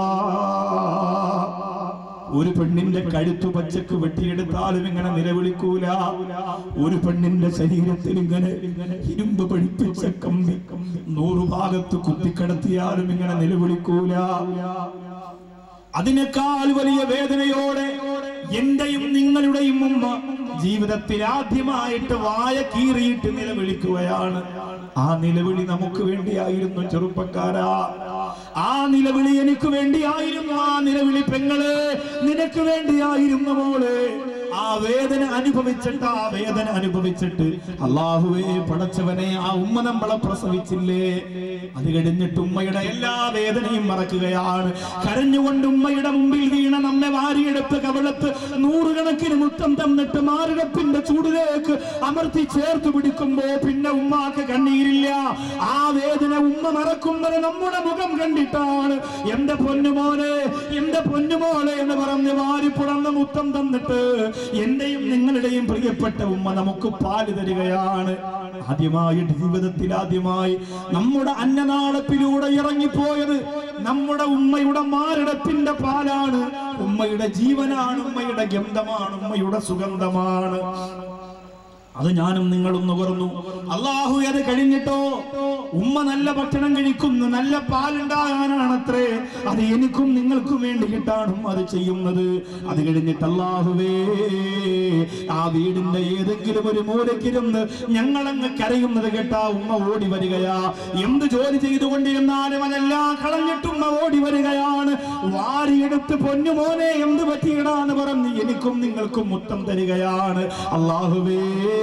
ഒരു പെണ്ണിന്റെ കഴുത്തു പച്ചക്ക് വെട്ടിയെടുത്താലും ഇങ്ങനെ നിലവിളിക്കൂല ഒരു പെണ്ണിന്റെ ശരീരത്തിൽ ഇങ്ങനെ ഇരുമ്പ് പഠിപ്പിച്ച കമ്പി നൂറു ഭാഗത്ത് കുത്തിക്കടത്തിയാലും ഇങ്ങനെ നിലവിളിക്കൂല അതിനേക്കാൾ വലിയ വേദനയോടെ എന്റെയും നിങ്ങളുടെയും ഉമ്മ ജീവിതത്തിൽ ആദ്യമായിട്ട് വായ കീറിയിട്ട് നിലവിളിക്കുകയാണ് ആ നിലവിളി നമുക്ക് വേണ്ടിയായിരുന്നു ചെറുപ്പക്കാരാ ആ നിലവിളി എനിക്ക് വേണ്ടിയായിരുന്നു ആ നിലവിളി പെങ്ങള് നിനക്ക് വേണ്ടിയായിരുന്നു മോള് ആ വേദന അനുഭവിച്ചിട്ട് ആ വേദന അനുഭവിച്ചിട്ട് അള്ളാഹുവേ പടച്ചവനെ ആ ഉമ്മ നമ്മളെ പ്രസവിച്ചില്ലേ അത് കഴിഞ്ഞിട്ട് ഉമ്മയുടെ എല്ലാ വേദനയും മറക്കുകയാണ് കരഞ്ഞുകൊണ്ട് ഉമ്മയുടെ മുമ്പിൽ വീണ നമ്മെ വാരിയെടുത്ത് കവളത്ത് നൂറുകണക്കിന് മുത്തം തന്നിട്ട് മാറിടപ്പിന്റെ ചൂടിലേക്ക് അമർത്തി ചേർത്ത് പിടിക്കുമ്പോ പിന്നെ ഉമ്മാക്ക് കണ്ണീരില്ല ആ വേദന ഉമ്മ മറക്കുന്നത് നമ്മുടെ മുഖം കണ്ടിട്ടാണ് എന്റെ പൊന്നുമോനെ എന്റെ പൊന്നുമോനെ എന്ന് പറഞ്ഞ് വാരി പുറന്ന മുത്തം തന്നിട്ട് എന്റെയും നിങ്ങളുടെയും പ്രിയപ്പെട്ട ഉമ്മ നമുക്ക് പാല് തരികയാണ് ആദ്യമായിട്ട് ജീവിതത്തിൽ ആദ്യമായി നമ്മുടെ അന്നനാളത്തിലൂടെ ഇറങ്ങിപ്പോയത് നമ്മുടെ ഉമ്മയുടെ മാരടത്തിന്റെ പാലാണ് ഉമ്മയുടെ ജീവനാണ് ഉമ്മയുടെ ഗന്ധമാണ് ഉമ്മയുടെ സുഗന്ധമാണ് അത് ഞാനും നിങ്ങളും നുകർന്നു അള്ളാഹു അത് കഴിഞ്ഞിട്ടോ ഉമ്മ നല്ല ഭക്ഷണം കഴിക്കുന്നു നല്ല പാലുണ്ടാകാനാണത്രേ അത് എനിക്കും നിങ്ങൾക്കും വേണ്ടിയിട്ടാണ് ഉമ്മ അത് ചെയ്യുന്നത് അത് കഴിഞ്ഞിട്ട് അള്ളാഹുവേ ആ വീടിന്റെ ഏതെങ്കിലും ഒരു മൂലക്കിരുന്ന് ഞങ്ങളങ്ങ് കരയുന്നത് കേട്ടാ ഉമ്മ ഓടി വരികയാ എന്ത് ജോലി ചെയ്തുകൊണ്ടിരുന്നാലും അതെല്ലാം കളഞ്ഞിട്ട് ഉമ്മ ഓടി വരികയാണ് വാരിയെടുത്ത് പൊന്നുമോനെ എന്ത് പറ്റിയിടാന്ന് പറഞ്ഞ് എനിക്കും നിങ്ങൾക്കും മുത്തം തരികയാണ് അള്ളാഹുവേ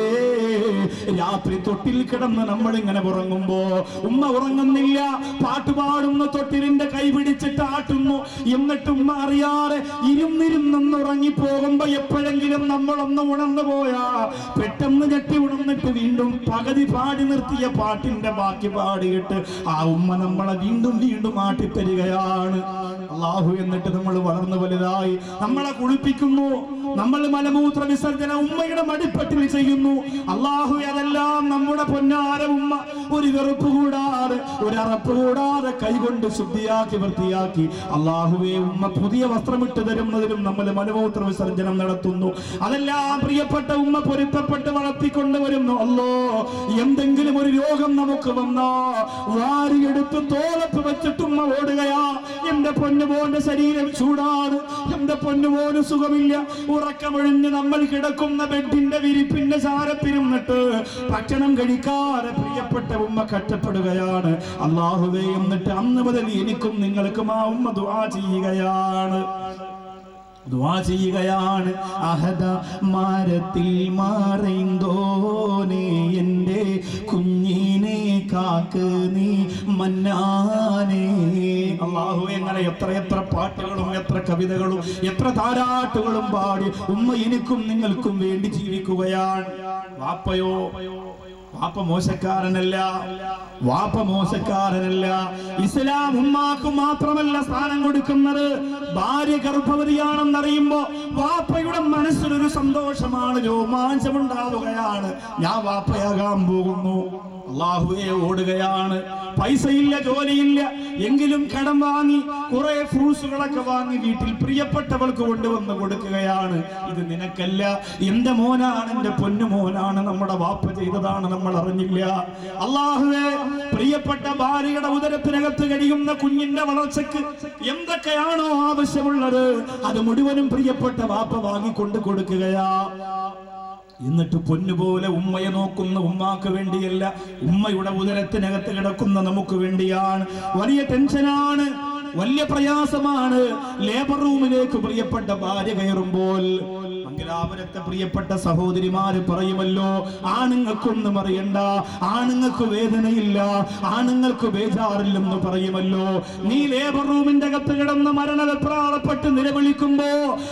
രാത്രി തൊട്ടിൽ കിടന്ന് നമ്മൾ ഇങ്ങനെ ഉറങ്ങുമ്പോ ഉമ്മ ഉറങ്ങുന്നില്ല പാട്ടുപാടുന്ന തൊട്ടിലിന്റെ കൈ പിടിച്ചിട്ട് ആട്ടുന്നു എന്നിട്ട് ഉമ്മ അറിയാതെ ഇരുന്നിരുന്നൊന്ന് ഉറങ്ങിപ്പോകുമ്പോ എപ്പോഴെങ്കിലും നമ്മളൊന്ന് ഉണർന്നു പോയാ പെട്ടെന്ന് ഞെട്ടി ഉണർന്നിട്ട് വീണ്ടും പകുതി പാടി നിർത്തിയ പാട്ടിന്റെ ബാക്കി പാടിയിട്ട് ആ ഉമ്മ നമ്മളെ വീണ്ടും വീണ്ടും ആട്ടിത്തരികയാണ് അള്ളാഹു എന്നിട്ട് നമ്മൾ വളർന്നു വലുതായി നമ്മളെ കുളിപ്പിക്കുന്നു നമ്മൾ മലമൂത്ര വിസർജന ഉമ്മയുടെ മടിപ്പട്ടിൽ ചെയ്യുന്നു അള്ളാഹു അതെല്ലാം നമ്മുടെ പൊന്നാര ഉമ്മ ഒരു വെറുപ്പ് കൂടാതെ ഒരു അറപ്പ് കൂടാതെ കൈകൊണ്ട് ശുദ്ധിയാക്കി വൃത്തിയാക്കി അള്ളാഹുവെ ഉമ്മ പുതിയ വസ്ത്രമിട്ട് തരുന്നതിലും നമ്മൾ മലമൂത്ര വിസർജനം നടത്തുന്നു അതെല്ലാം പ്രിയപ്പെട്ട ഉമ്മ പൊരുത്തപ്പെട്ട് വളർത്തിക്കൊണ്ട് വരുന്നു അല്ലോ എന്തെങ്കിലും ഒരു രോഗം നമുക്ക് വന്നാ വാരിയെടുത്ത് തോളത്ത് വെച്ചിട്ട് ഉമ്മ ഓടുകയാ എന്റെ പൊന്നുപോന്റെ ശരീരം ചൂടാണ് എന്റെ പൊന്നുപോന് സുഖമില്ല ഉറക്കമൊഴിഞ്ഞ് നമ്മൾ കിടക്കുന്ന ബെഡിന്റെ വിരിപ്പിന്റെ ചാരത്തിരുന്നിട്ട് ഭക്ഷണം കഴിക്കാതെ പ്രിയപ്പെട്ട ഉമ്മ കഷ്ടപ്പെടുകയാണ് അള്ളാഹുവേ എന്നിട്ട് അന്ന് മുതൽ എനിക്കും നിങ്ങൾക്കും ആ ഉമ്മ ദുആ ചെയ്യുകയാണ് ദുആ ചെയ്യുകയാണ് അഹദ മാരത്തിൽ മാറൈന്തോനെ എൻ്റെ കുഞ്ഞിനെ കാക്ക് നീ മന്നാനെ അള്ളാഹു എങ്ങനെ എത്ര എത്ര പാട്ടുകളും എത്ര കവിതകളും എത്ര താരാട്ടുകളും പാടി ഉമ്മ എനിക്കും നിങ്ങൾക്കും വേണ്ടി ജീവിക്കുകയാണ് വാപ്പയോ വാപ്പ മോശക്കാരനല്ല വാപ്പ മോശക്കാരനല്ല ഇസ്ലാം ഉമ്മാക്ക് മാത്രമല്ല സ്ഥാനം കൊടുക്കുന്നത് ഭാര്യ ഗർഭവതിയാണെന്നറിയുമ്പോ വാപ്പയുടെ മനസ്സിലൊരു സന്തോഷമാണ് രോമാഞ്ചമുണ്ടാവുകയാണ് ഞാൻ വാപ്പയാകാൻ പോകുന്നു അള്ളാഹുവെ ഓടുകയാണ് പൈസയില്ല ജോലിയില്ല എങ്കിലും കടം വാങ്ങി കുറെ ഫ്രൂട്ട്സുകളൊക്കെ വാങ്ങി വീട്ടിൽ പ്രിയപ്പെട്ടവൾക്ക് കൊണ്ടുവന്ന് കൊടുക്കുകയാണ് ഇത് നിനക്കല്ല എന്റെ മോനാണ് എന്റെ പൊന്നു മോനാണ് നമ്മുടെ വാപ്പ ചെയ്തതാണ് നമ്മൾ അറിഞ്ഞില്ല അള്ളാഹുവെ പ്രിയപ്പെട്ട ഭാര്യയുടെ ഉദരത്തിനകത്ത് കഴിയുന്ന കുഞ്ഞിന്റെ വളർച്ചയ്ക്ക് എന്തൊക്കെയാണോ ആവശ്യമുള്ളത് അത് മുഴുവനും പ്രിയപ്പെട്ട വാപ്പ വാങ്ങിക്കൊണ്ട് കൊടുക്കുകയാ എന്നിട്ട് പൊന്നുപോലെ ഉമ്മയെ നോക്കുന്ന ഉമ്മാക്ക് വേണ്ടിയല്ല ഉമ്മയുടെ ഉദരത്തിനകത്ത് കിടക്കുന്ന നമുക്ക് വേണ്ടിയാണ് വലിയ ടെൻഷനാണ് വലിയ പ്രയാസമാണ് ലേബർ റൂമിലേക്ക് പ്രിയപ്പെട്ട ഭാര്യ കയറുമ്പോൾ മംഗലാപുരത്തെ പ്രിയപ്പെട്ട സഹോദരിമാര് പറയുമല്ലോ ആണുങ്ങൾക്കൊന്നും അറിയണ്ട ആണുങ്ങൾക്ക് വേദനയില്ല ആണുങ്ങൾക്ക് ബേജാറില്ലെന്ന് പറയുമല്ലോ നീ ലേബർ റൂമിന്റെ അകത്ത് കിടന്ന് മരണവെപ്രാളപ്പെട്ട് നിലവിളിക്കുമ്പോ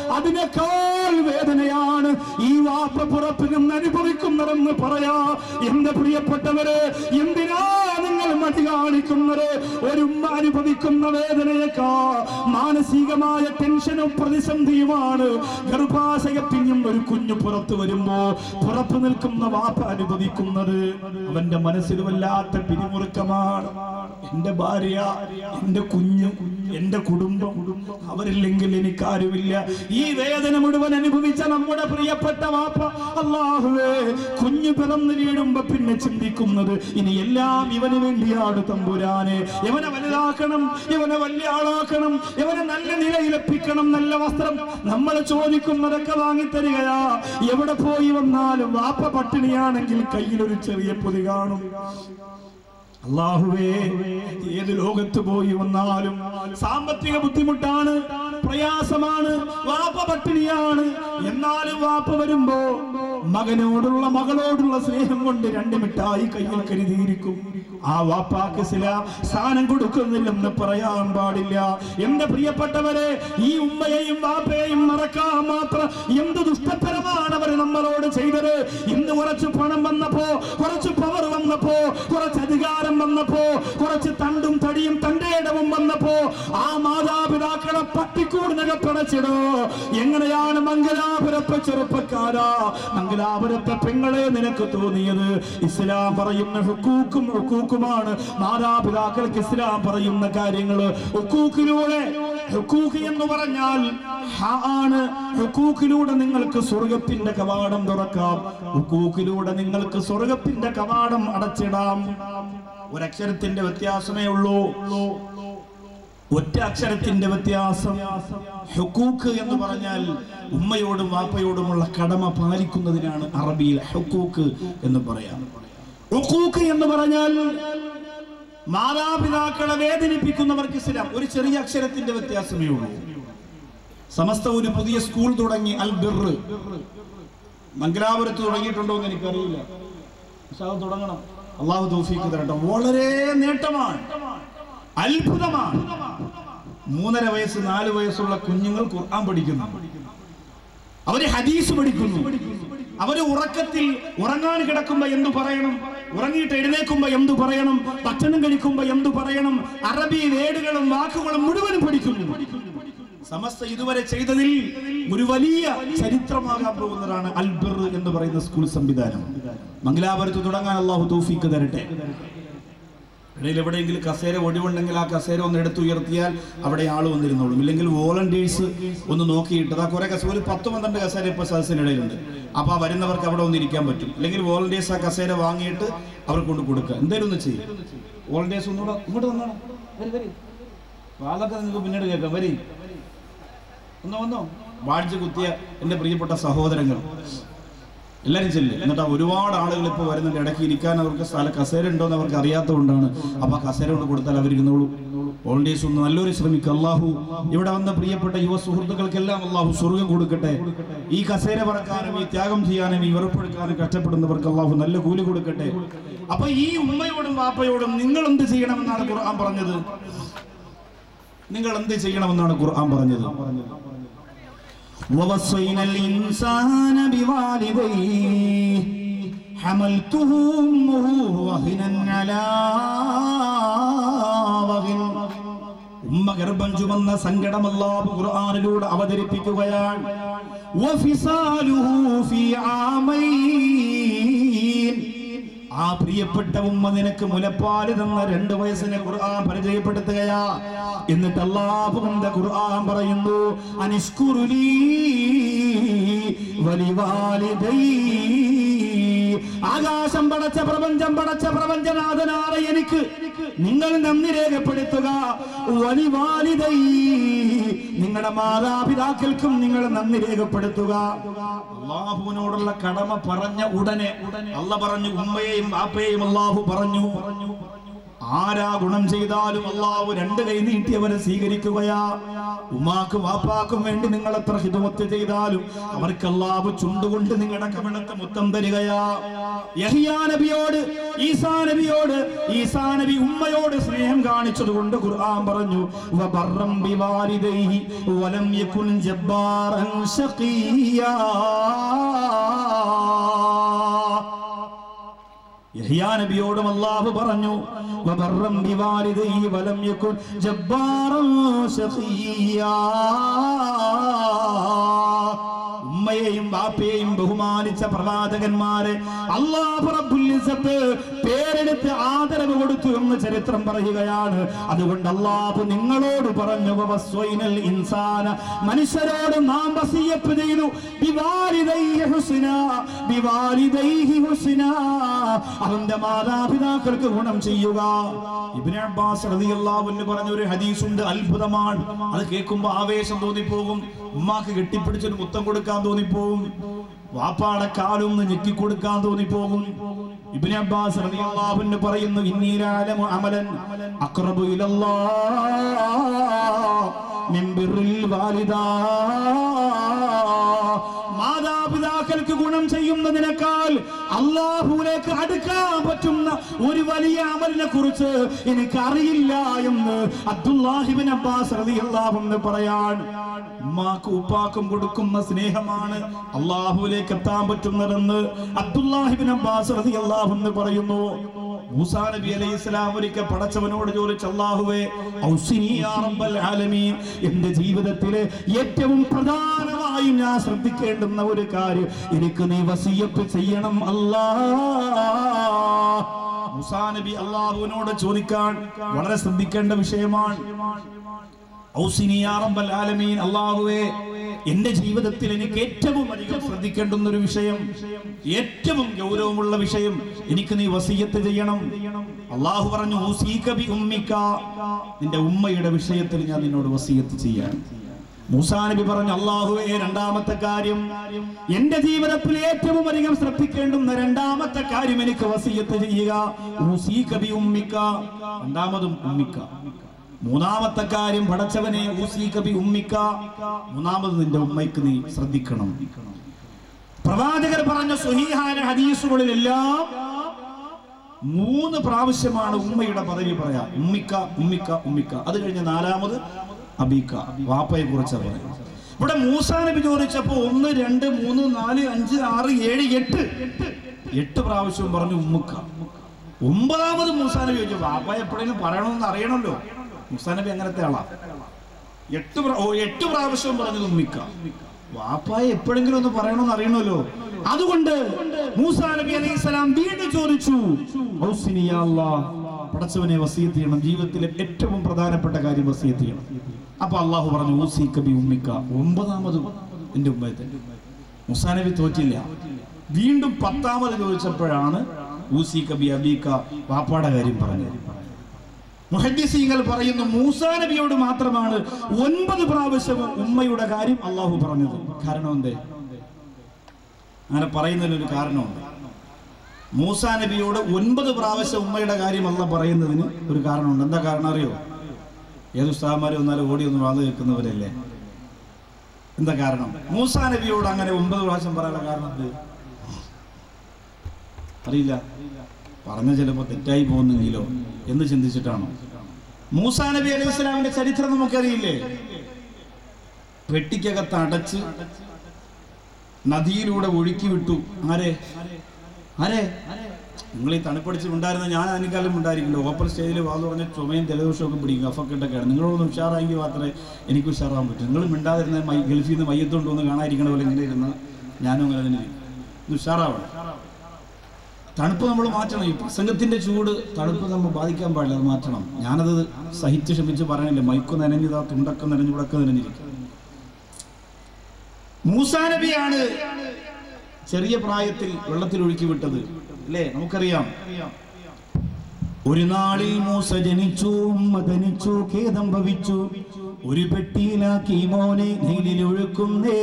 അതിനേക്കാൾ വേദനയാണ് ഈ വാപ്പ പുറത്തു നിന്ന് അനുഭവിക്കുന്നതെന്ന് പറയാ എന്റെ പ്രിയപ്പെട്ടവര് എന്തിനാ നിങ്ങൾ മടി കാണിക്കുന്നത് ഒരു ഉമ്മ അനുഭവിക്കുന്ന വേദനയേക്കാ മാനസികമായ ടെൻഷനും പ്രതിസന്ധിയുമാണ് ഗർഭാശയത്തിൽ നിന്നും ഒരു കുഞ്ഞു പുറത്തു വരുമ്പോ പുറത്തു നിൽക്കുന്ന വാപ്പ അനുഭവിക്കുന്നത് അവന്റെ മനസ്സിൽ വല്ലാത്ത പിരിമുറുക്കമാണ് എന്റെ ഭാര്യ എന്റെ കുഞ്ഞു എന്റെ കുടുംബം അവരില്ലെങ്കിൽ എനിക്കാരുമില്ല ഈ വേദന മുഴുവൻ അനുഭവിച്ച നമ്മുടെ പ്രിയപ്പെട്ട വാപ്പ അള്ളാഹുവേ കുഞ്ഞു പിറന്നു വീഴുമ്പോ പിന്നെ ചിന്തിക്കുന്നത് ഇനി എല്ലാം ഇവന് വേണ്ടിയാണ് തമ്പുരാനെ ഇവനെ വലുതാക്കണം ഇവനെ വലിയ ആളാക്കണം ഇവനെ നല്ല നിലയിലെപ്പിക്കണം നല്ല വസ്ത്രം നമ്മൾ ചോദിക്കുന്നതൊക്കെ വാങ്ങിത്തരികയാ എവിടെ പോയി വന്നാലും വാപ്പ പട്ടിണിയാണെങ്കിൽ കയ്യിലൊരു ചെറിയ പൊതി കാണും അള്ളാഹുവേ ഏത് ലോകത്ത് പോയി വന്നാലും സാമ്പത്തിക ബുദ്ധിമുട്ടാണ് പ്രയാസമാണ് വാപ്പ പട്ടിണിയാണ് എന്നാലും വാപ്പ വരുമ്പോ മകനോടുള്ള മകളോടുള്ള സ്നേഹം കൊണ്ട് രണ്ട് മിഠായി കയ്യിൽ കരുതിയിരിക്കും ആ വാപ്പാക്ക് ചില സ്ഥാനം കൊടുക്കുന്നില്ലെന്ന് പറയാൻ പാടില്ല എന്റെ പ്രിയപ്പെട്ടവരെ ഈ ഉമ്മയെയും വാപ്പയെയും മറക്കാൻ മാത്രം എന്ത് ദുഷ്ടത്തരമാണ് അവർ നമ്മളോട് ചെയ്തത് ഇന്ന് കുറച്ച് പണം വന്നപ്പോ കുറച്ച് പവർ വന്നപ്പോ കുറച്ച് അധികാരം വന്നപ്പോ കുറച്ച് തണ്ടും തടിയും തന്റെ ഇടവും വന്നപ്പോ ആ മാതാപിതാക്കളെ പട്ടിക്കൂടിനക പിടച്ചിടോ എങ്ങനെയാണ് മംഗലാപുരത്തെ ചെറുപ്പക്കാരാ മംഗലാപുരത്തെ പെങ്ങളെ നിനക്ക് തോന്നിയത് ഇസ്ലാം പറയുന്ന ഹുക്കൂക്കും ഹുക്കൂക്കുമാണ് മാതാപിതാക്കൾക്ക് ഇസ്ലാം പറയുന്ന കാര്യങ്ങള് ഹുക്കൂക്കിലൂടെ ഹുക്കൂക്ക് എന്ന് പറഞ്ഞാൽ ഹ ആണ് ഹുക്കൂക്കിലൂടെ നിങ്ങൾക്ക് സ്വർഗത്തിന്റെ കവാടം തുറക്കാം ഹുക്കൂക്കിലൂടെ നിങ്ങൾക്ക് സ്വർഗത്തിന്റെ കവാടം അടച്ചിടാം ഒരക്ഷരത്തിന്റെ വ്യത്യാസമേ ഉള്ളൂ ഒറ്റ അക്ഷരത്തിന്റെ വ്യത്യാസം ഹുക്കൂക്ക് എന്ന് പറഞ്ഞാൽ ഉമ്മയോടും വാപ്പയോടുമുള്ള കടമ പാലിക്കുന്നതിനാണ് അറബിയിൽ ഹുക്കൂക്ക് എന്ന് പറയാം ഹുക്കൂക്ക് എന്ന് പറഞ്ഞാൽ മാതാപിതാക്കളെ വേദനിപ്പിക്കുന്നവർക്ക് ഇസ്ലാം ഒരു ചെറിയ അക്ഷരത്തിന്റെ വ്യത്യാസമേ ഉള്ളൂ സമസ്ത ഒരു പുതിയ സ്കൂൾ തുടങ്ങി അൽ ബിർ മംഗലാപുരത്ത് തുടങ്ങിയിട്ടുണ്ടോ എന്ന് എനിക്കറിയില്ല പക്ഷെ അത് തുടങ്ങണം അള്ളാഹു തൗഫീക്ക് തരട്ടെ വളരെ നേട്ടമാണ് അത്ഭുതമാണ് മൂന്നര വയസ്സ് നാല് വയസ്സുള്ള കുഞ്ഞുങ്ങൾ ഖുർആൻ പഠിക്കുന്നു അവര് ഹദീസ് പഠിക്കുന്നു അവര് ഉറക്കത്തിൽ ഉറങ്ങാൻ കിടക്കുമ്പോ എന്തു പറയണം ഉറങ്ങിയിട്ട് എഴുന്നേക്കുമ്പോ എന്തു പറയണം ഭക്ഷണം കഴിക്കുമ്പോ എന്തു പറയണം അറബി വേടുകളും വാക്കുകളും മുഴുവനും പഠിക്കുന്നു സമസ്ത ഇതുവരെ ചെയ്തതിൽ ഒരു വലിയ ചരിത്രമാകാൻ പോകുന്നതാണ് അൽബർ എന്ന് പറയുന്ന സ്കൂൾ സംവിധാനം മംഗലാപുരത്ത് തുടങ്ങാൻ അള്ളാഹു തൗഫീക്ക് തരട്ടെ ഇടയിൽ എവിടെയെങ്കിലും കസേര ഒഴിവുണ്ടെങ്കിൽ ആ കസേര ഒന്ന് എടുത്തുയർത്തിയാൽ അവിടെ ആൾ വന്നിരുന്നോളും ഇല്ലെങ്കിൽ വോളണ്ടിയേഴ്സ് ഒന്ന് നോക്കിയിട്ട് ആ കുറെ കസേര ഒരു പത്ത് പന്ത്രണ്ട് കസേര ഇപ്പോൾ സദസ്സിനിടയിലുണ്ട് അപ്പോൾ ആ വരുന്നവർക്ക് അവിടെ ഒന്ന് ഇരിക്കാൻ പറ്റും അല്ലെങ്കിൽ വോളണ്ടിയേഴ്സ് ആ കസേര വാങ്ങിയിട്ട് അവർക്ക് കൊണ്ട് കൊടുക്കുക എന്തായാലും ഒന്ന് ചെയ്യും വോളണ്ടിയേഴ്സ് ഒന്നുകൂടെ ഇങ്ങോട്ട് വന്നോണം വരി വരി അതൊക്കെ നിങ്ങൾക്ക് പിന്നീട് കേൾക്കാം വരി ഒന്നോ ഒന്നോ വാടിച്ച് കുത്തിയ എൻ്റെ പ്രിയപ്പെട്ട സഹോദരങ്ങൾ എല്ലാവരും ചെല്ലും എന്നിട്ട് ആ ഒരുപാട് ആളുകൾ ഇപ്പോൾ വരുന്നുണ്ട് ഇടയ്ക്ക് ഇരിക്കാൻ അവർക്ക് സ്ഥല കസേര ഉണ്ടോ എന്ന് അവർക്ക് അറിയാത്തതുകൊണ്ടാണ് അപ്പോൾ ആ കസേര കൊണ്ട് കൊടുത്താൽ അവരിരുന്നോളൂ വോളണ്ടിയേഴ്സ് ഒന്ന് നല്ലൊരു ശ്രമിക്കുക അള്ളാഹു ഇവിടെ വന്ന പ്രിയപ്പെട്ട യുവ സുഹൃത്തുക്കൾക്കെല്ലാം അള്ളാഹു സ്വർഗം കൊടുക്കട്ടെ ഈ കസേര പറക്കാനും ഈ ത്യാഗം ചെയ്യാനും ഈ വെറുപ്പെടുക്കാനും കഷ്ടപ്പെടുന്നവർക്ക് അള്ളാഹു നല്ല കൂലി കൊടുക്കട്ടെ അപ്പൊ ഈ ഉമ്മയോടും വാപ്പയോടും നിങ്ങൾ എന്ത് ചെയ്യണമെന്നാണ് ഖുർആൻ പറഞ്ഞത് നിങ്ങൾ എന്ത് ചെയ്യണമെന്നാണ് ഖുർആൻ പറഞ്ഞത് ووصينا الإنسان بوالديه حملته أمه وهنا على وهن ഉമ്മ ഗർഭം ചുമന്ന സങ്കടം അല്ലാഹു ഖുർആനിലൂടെ അവതരിപ്പിക്കുകയാണ് വഫിസാലുഹു ഫീ ആമൈൻ ആ പ്രിയപ്പെട്ട ഉമ്മ നിനക്ക് മുലപ്പാല് തന്ന രണ്ട് വയസ്സിനെ ഖുർആൻ പരിചയപ്പെടുത്തുകയാ എന്നിട്ട് അള്ളാഹുവിന്റെ ഖുർആൻ പറയുന്നു അനിഷ്കുറുലീ വലിവാലിദൈ ആകാശം പടച്ച പ്രപഞ്ചം പടച്ച പ്രപഞ്ചനാഥനായ എനിക്ക് നിങ്ങൾ നന്ദി രേഖപ്പെടുത്തുക വലിവാലിദൈ നിങ്ങളുടെ മാതാപിതാക്കൾക്കും നിങ്ങൾ നന്ദി രേഖപ്പെടുത്തുക അള്ളാഹുവിനോടുള്ള കടമ പറഞ്ഞ ഉടനെ അല്ല പറഞ്ഞു ഉമ്മയെയും ആപ്പയെയും അള്ളാഹു പറഞ്ഞു ആരാ ഗുണം ചെയ്താലും അള്ളാഹു രണ്ട് കൈ നീട്ടി അവരെ സ്വീകരിക്കുകയാ ഉമ്മാക്കും വാപ്പാക്കും വേണ്ടി നിങ്ങൾ എത്ര ഹിതമത്ത് ചെയ്താലും അവർക്ക് അള്ളാഹു ചുണ്ടുകൊണ്ട് നിങ്ങളുടെ കവിളത്ത് മുത്തം തരികയാ യഹിയാ നബിയോട് ഈസാ നബിയോട് ഈസാ നബി ഉമ്മയോട് സ്നേഹം കാണിച്ചത് കൊണ്ട് ഖുർആൻ പറഞ്ഞു വബർറം ബിവാലിദൈഹി വലം യകുൻ ജബ്ബാറൻ ശഖിയാ യഹ്യാ നബിയോടും അല്ലാഹു പറഞ്ഞു വബർറം ബിവാലിദൈഹി വലം യകുൻ ജബ്ബാറൻ ശഖിയാ ഉമ്മയെയും ബാപ്പയെയും ബഹുമാനിച്ച പ്രവാചകന്മാരെ അല്ലാഹു റബ്ബുൽ ഇസ്സത്ത് പേരെടുത്ത് ആദരവ് കൊടുത്തു എന്ന് ചരിത്രം പറയുകയാണ് അതുകൊണ്ട് അല്ലാഹു നിങ്ങളോട് പറഞ്ഞു വവസ്വൈനൽ ഇൻസാന മനുഷ്യരോട് നാം വസിയത്ത് ചെയ്തു ബിവാലിദൈഹി ഹുസ്ന ബിവാലിദൈഹി ഹുസ്ന അവന്റെ മാതാപിതാക്കൾക്ക് ഗുണം ചെയ്യുക ഇബ്നു അബ്ബാസ് റളിയല്ലാഹു അൻഹു പറഞ്ഞ ഒരു ഹദീസ് ഉണ്ട് അത്ഭുതമാണ് അത് കേൾക്കുമ്പോൾ ആവേശം തോന്നിപ്പോകും ഉമ്മാക്ക് കെട്ടിപ്പിടിച്ചൊരു മുത്തം കൊടുക്കാൻ തോന്നിപ്പോകും വാപ്പാടെ കാലൊന്ന് ഞെക്കി കൊടുക്കാൻ തോന്നിപ്പോകും ഇബ്നു അബ്ബാസ് റളിയല്ലാഹു അൻഹു പറയുന്നു ഇന്നീലാലമു അമലൻ അഖറബു ഇലല്ലാഹ് മിൻ ബിർറിൽ വാലിദാ മാതാപിതാക്കൾക്ക് ഗുണം ചെയ്യുന്നതിനേക്കാൾ അള്ളാഹുലേക്ക് അടുക്കാൻ പറ്റുന്ന ഒരു വലിയ അമലിനെ കുറിച്ച് എനിക്ക് അറിയില്ല എന്ന് അബ്ദുല്ലാഹിബിൻ അബ്ബാസ് റളിയല്ലാഹു അൻഹു പറയാൻ ഉമ്മാക്കും ഉപ്പാക്കും കൊടുക്കുന്ന സ്നേഹമാണ് അള്ളാഹുലേക്ക് എത്താൻ പറ്റുന്നതെന്ന് അബ്ദുല്ലാഹിബിൻ അബ്ബാസ് റളിയല്ലാഹു അൻഹു പറയുന്നു മൂസാ നബി അലൈഹി ഇസ്ലാം ഒരിക്കൽ പടച്ചവനോട് ചോദിച്ചു അല്ലാഹുവേ ഔസിനി യാ റബ്ബൽ ആലമീൻ എന്റെ ജീവിതത്തിലെ ഏറ്റവും പ്രധാനമായും ഞാൻ ശ്രദ്ധിക്കേണ്ടുന്ന ഒരു കാര്യം എനിക്ക് നീ വസിയത്ത് ചെയ്യണം അല്ലാ മൂസാ നബി അള്ളാഹുവിനോട് ചോദിക്കാൻ വളരെ ശ്രദ്ധിക്കേണ്ട വിഷയമാണ് ഔസിനി യാ റബ്ബൽ ആലമീൻ അല്ലാഹുവേ എന്റെ ജീവിതത്തിൽ എനിക്ക് ഏറ്റവും അധികം ശ്രദ്ധിക്കേണ്ടുന്ന ഒരു വിഷയം ഏറ്റവും ഗൗരവമുള്ള വിഷയം എനിക്ക് നീ വസീയത്ത് ചെയ്യണം അള്ളാഹു പറഞ്ഞു "ഊസീക ബി ഉമ്മിക." നിന്റെ ഉമ്മയുടെ വിഷയത്തിൽ ഞാൻ നിന്നോട് വസീയത്ത് ചെയ്യാൻ മൂസാ നബി പറഞ്ഞു അള്ളാഹുവേ രണ്ടാമത്തെ കാര്യം എന്റെ ജീവിതത്തിൽ ഏറ്റവും അധികം ശ്രദ്ധിക്കേണ്ടുന്ന രണ്ടാമത്തെ കാര്യം എനിക്ക് വസീയത്ത് ചെയ്യുക "ഊസീക ബി ഉമ്മിക." രണ്ടാമതും ഉമ്മിക്ക മൂന്നാമത്തെ കാര്യം പടച്ചവനെ ഊസീക ബി ഉമ്മിക്ക മൂന്നാമത് നിന്റെ ഉമ്മയ്ക്ക് നീ ശ്രദ്ധിക്കണം പ്രവാചകർ പറഞ്ഞ സുഹീഹാന ഹദീസുകളിലെല്ലാം മൂന്ന് പ്രാവശ്യമാണ് ഉമ്മയുടെ പദവി പറയാ ഉമ്മിക്ക ഉമ്മിക്ക ഉമ്മിക്ക അത് കഴിഞ്ഞ് നാലാമത് അബീക്ക വാപ്പയെ കുറിച്ചാണ് പറയുന്നത് ഇവിടെ മൂസാ നബി ചോദിച്ചപ്പോ ഒന്ന് രണ്ട് മൂന്ന് നാല് അഞ്ച് ആറ് ഏഴ് എട്ട് എട്ട് പ്രാവശ്യവും പറഞ്ഞു ഉമ്മുക്ക ഒമ്പതാമത് മൂസാ നബി ചോദിച്ചു വാപ്പ എപ്പോഴെങ്കിലും പറയണമെന്ന് അറിയണമല്ലോ മൂസാ നബി അങ്ങനത്തെ ആളാ എട്ട് പ്ര- ഓ, എട്ട് പ്രാവശ്യവും പറഞ്ഞത് ഉമ്മിക്ക വാപ്പായ എപ്പോഴെങ്കിലും ഒന്ന് പറയണമെന്ന് അറിയണമല്ലോ അതുകൊണ്ട് മൂസാ നബി അലൈഹി സ്വലാം വീണ്ടും ചോദിച്ചു "ഔസിനി യാ അല്ലാഹ്." പടച്ചവനെ വസീത്ത് ചെയ്യണം ജീവിതത്തിലെ ഏറ്റവും പ്രധാനപ്പെട്ട കാര്യം വസീത്ത് ചെയ്യണം അപ്പൊ അള്ളാഹു പറഞ്ഞു ഊസി കബി ഉമ്മിക്ക ഒമ്പതാമതും എന്റെ ഉമ്മയത്തെ മൂസാ നബി തോറ്റില്ല വീണ്ടും പത്താമത് ചോദിച്ചപ്പോഴാണ് ഊസി കബി അബീക്ക വാപ്പാടെ കാര്യം പറഞ്ഞത് മുഹദ്ദിസീങ്ങൾ പറയുന്നു മൂസാ നബിയോട് മാത്രമാണ് ഒൻപത് പ്രാവശ്യവും ഉമ്മയുടെ കാര്യം അള്ളാഹു പറഞ്ഞത് കാരണം എന്തേ അങ്ങനെ പറയുന്നതിനൊരു കാരണമുണ്ട് മൂസാ നബിയോട് ഒൻപത് പ്രാവശ്യം ഉമ്മയുടെ കാര്യം അല്ല പറയുന്നതിന് ഒരു കാരണമുണ്ട് എന്താ കാരണം അറിയോ ഏത് ഉസ്താഹന്മാരും വന്നാലും ഓടി ഒന്ന് വാത് കേൾക്കുന്നവരല്ലേ എന്താ കാരണം മൂസാ നബിയോട് അങ്ങനെ ഒമ്പത് പ്രാവശ്യം പറയാനുള്ള കാരണം എന്ത് അറിയില്ല പറഞ്ഞ ചിലപ്പോൾ തെറ്റായി പോകുന്നെങ്കിലോ എന്ന് ചിന്തിച്ചിട്ടാണോ മൂസാ നബി അലൈഹി സ്വലാമിന്റെ ചരിത്രം നമുക്കറിയില്ലേ പെട്ടിക്കകത്ത് അടച്ച് നദിയിലൂടെ ഒഴുക്കി വിട്ടു ആരെ ആരെ നിങ്ങൾ ഈ തണുപ്പടിച്ച് ഉണ്ടായിരുന്ന ഞാൻ അതിനേക്കാളും ഉണ്ടായിരിക്കില്ല ഓപ്പൺ സ്റ്റേജിൽ വാതു പറഞ്ഞ ചുമയും ജലദോഷമൊക്കെ പിടിക്കും കഫക്കെട്ടൊക്കെയാണ് നിങ്ങളൊന്ന് ഉഷാറായെങ്കിൽ മാത്രമേ എനിക്ക് ഉഷാറാൻ പറ്റൂ നിങ്ങൾ മിണ്ടാതിരുന്ന മൈ ഗൾഫിൽ നിന്ന് മയ്യത്തോണ്ട് ഒന്ന് കാണാതിരിക്കണ പോലെ ഇങ്ങനെ ഇരുന്ന് ഞാനും അങ്ങനെ തന്നെ ഇരിക്കും. ഒന്ന് ഉഷാറാവണം തണുപ്പ് നമ്മൾ മാറ്റണം ഈ പ്രസംഗത്തിന്റെ ചൂട് തണുപ്പ് നമ്മൾ ബാധിക്കാൻ പാടില്ല അത് മാറ്റണം ഞാനത് സഹിച്ച് ക്ഷമിച്ച് പറയണില്ല മൈക്ക് നനഞ്ഞതാ തുണ്ടൊക്കെ നനഞ്ഞു ഇവിടൊക്കെ നനഞ്ഞിരിക്കും മൂസാ നബിയാണ് ചെറിയ പ്രായത്തിൽ വെള്ളത്തിൽ ഒഴുക്കി വിട്ടത് അല്ലേ നമുക്കറിയാം ഒരു നാളിൽ മൂസ ജനിച്ചു ഉമ്മ ധനിച്ചു ഖേദം ഭവിച്ചു ഒരു പെട്ടിയിലാക്കി മോനെ നെയിലിൽ ഒഴുക്കുന്നേ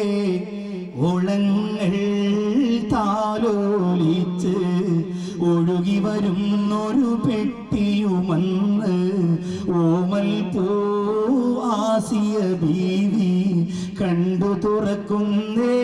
ഓളങ്ങൾ താലോലിച്ച് ഒഴുകി വരുന്നൊരു പെട്ടിയുമന്ന് ഓമൽ പൂ ആസിയ ബീവി കണ്ടു തുറക്കുന്നേ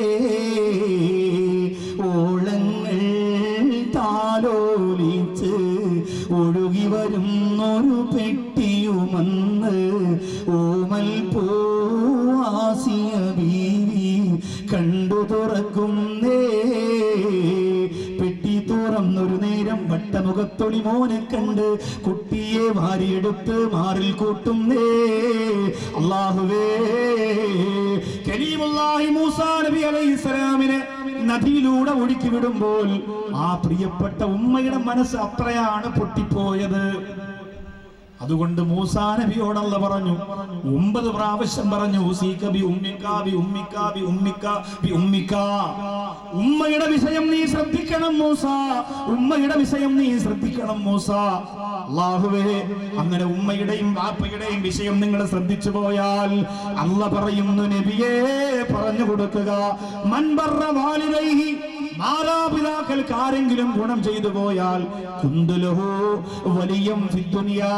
ഓളങ്ങൾ താലോലിച്ച് ഒഴുകി വരുന്നൊരു പെട്ടിയുമന്ന് ഓമൽ പൂ ആസിയ ബീവി കണ്ടു തുറക്കുന്നേ പെട്ടി തുറന്നൊരു നേരം വട്ടമുഖത്തൊളി മോനെ കണ്ട് കുട്ടിയെ വാരിയെടുത്ത് മാറിൽ കൂട്ടുന്നേ അള്ളാഹുവേ കരീമുല്ലാഹി മൂസാ നബി അലൈഹിസ്സലാമിനെ നദിയിലൂടെ ഒഴുക്കി വിടുമ്പോൾ ആ പ്രിയപ്പെട്ട ഉമ്മയുടെ മനസ്സ് അത്രയാണ് പൊട്ടിപ്പോയത് അതുകൊണ്ട് മൂസാ നബിയോടല്ല പറഞ്ഞു ഒമ്പത് പ്രാവശ്യം പറഞ്ഞു "ഉസീക ബി ഉമ്മിക്ക, ബി ഉമ്മിക്ക, ബി ഉമ്മിക്ക, ബി ഉമ്മിക്ക." ഉമ്മയുടെ വിഷയം നീ ശ്രദ്ധിക്കണം മൂസ ഉമ്മയുടെ വിഷയം നീ ശ്രദ്ധിക്കണം മൂസ അള്ളാഹുവേ അങ്ങനെ ഉമ്മയുടെയും വാപ്പയുടെയും വിഷയം നിങ്ങൾ ശ്രദ്ധിച്ചു പോയാൽ അല്ല പറയുന്നു നബിയേ പറഞ്ഞു കൊടുക്കുക മൻബറ വാലിദൈഹി മാതാപിതാക്കൾക്ക് ആരെങ്കിലും ഗുണം ചെയ്തു പോയാൽ കുന്തുലഹു വലിയം ഫിദ്ദുനിയാ.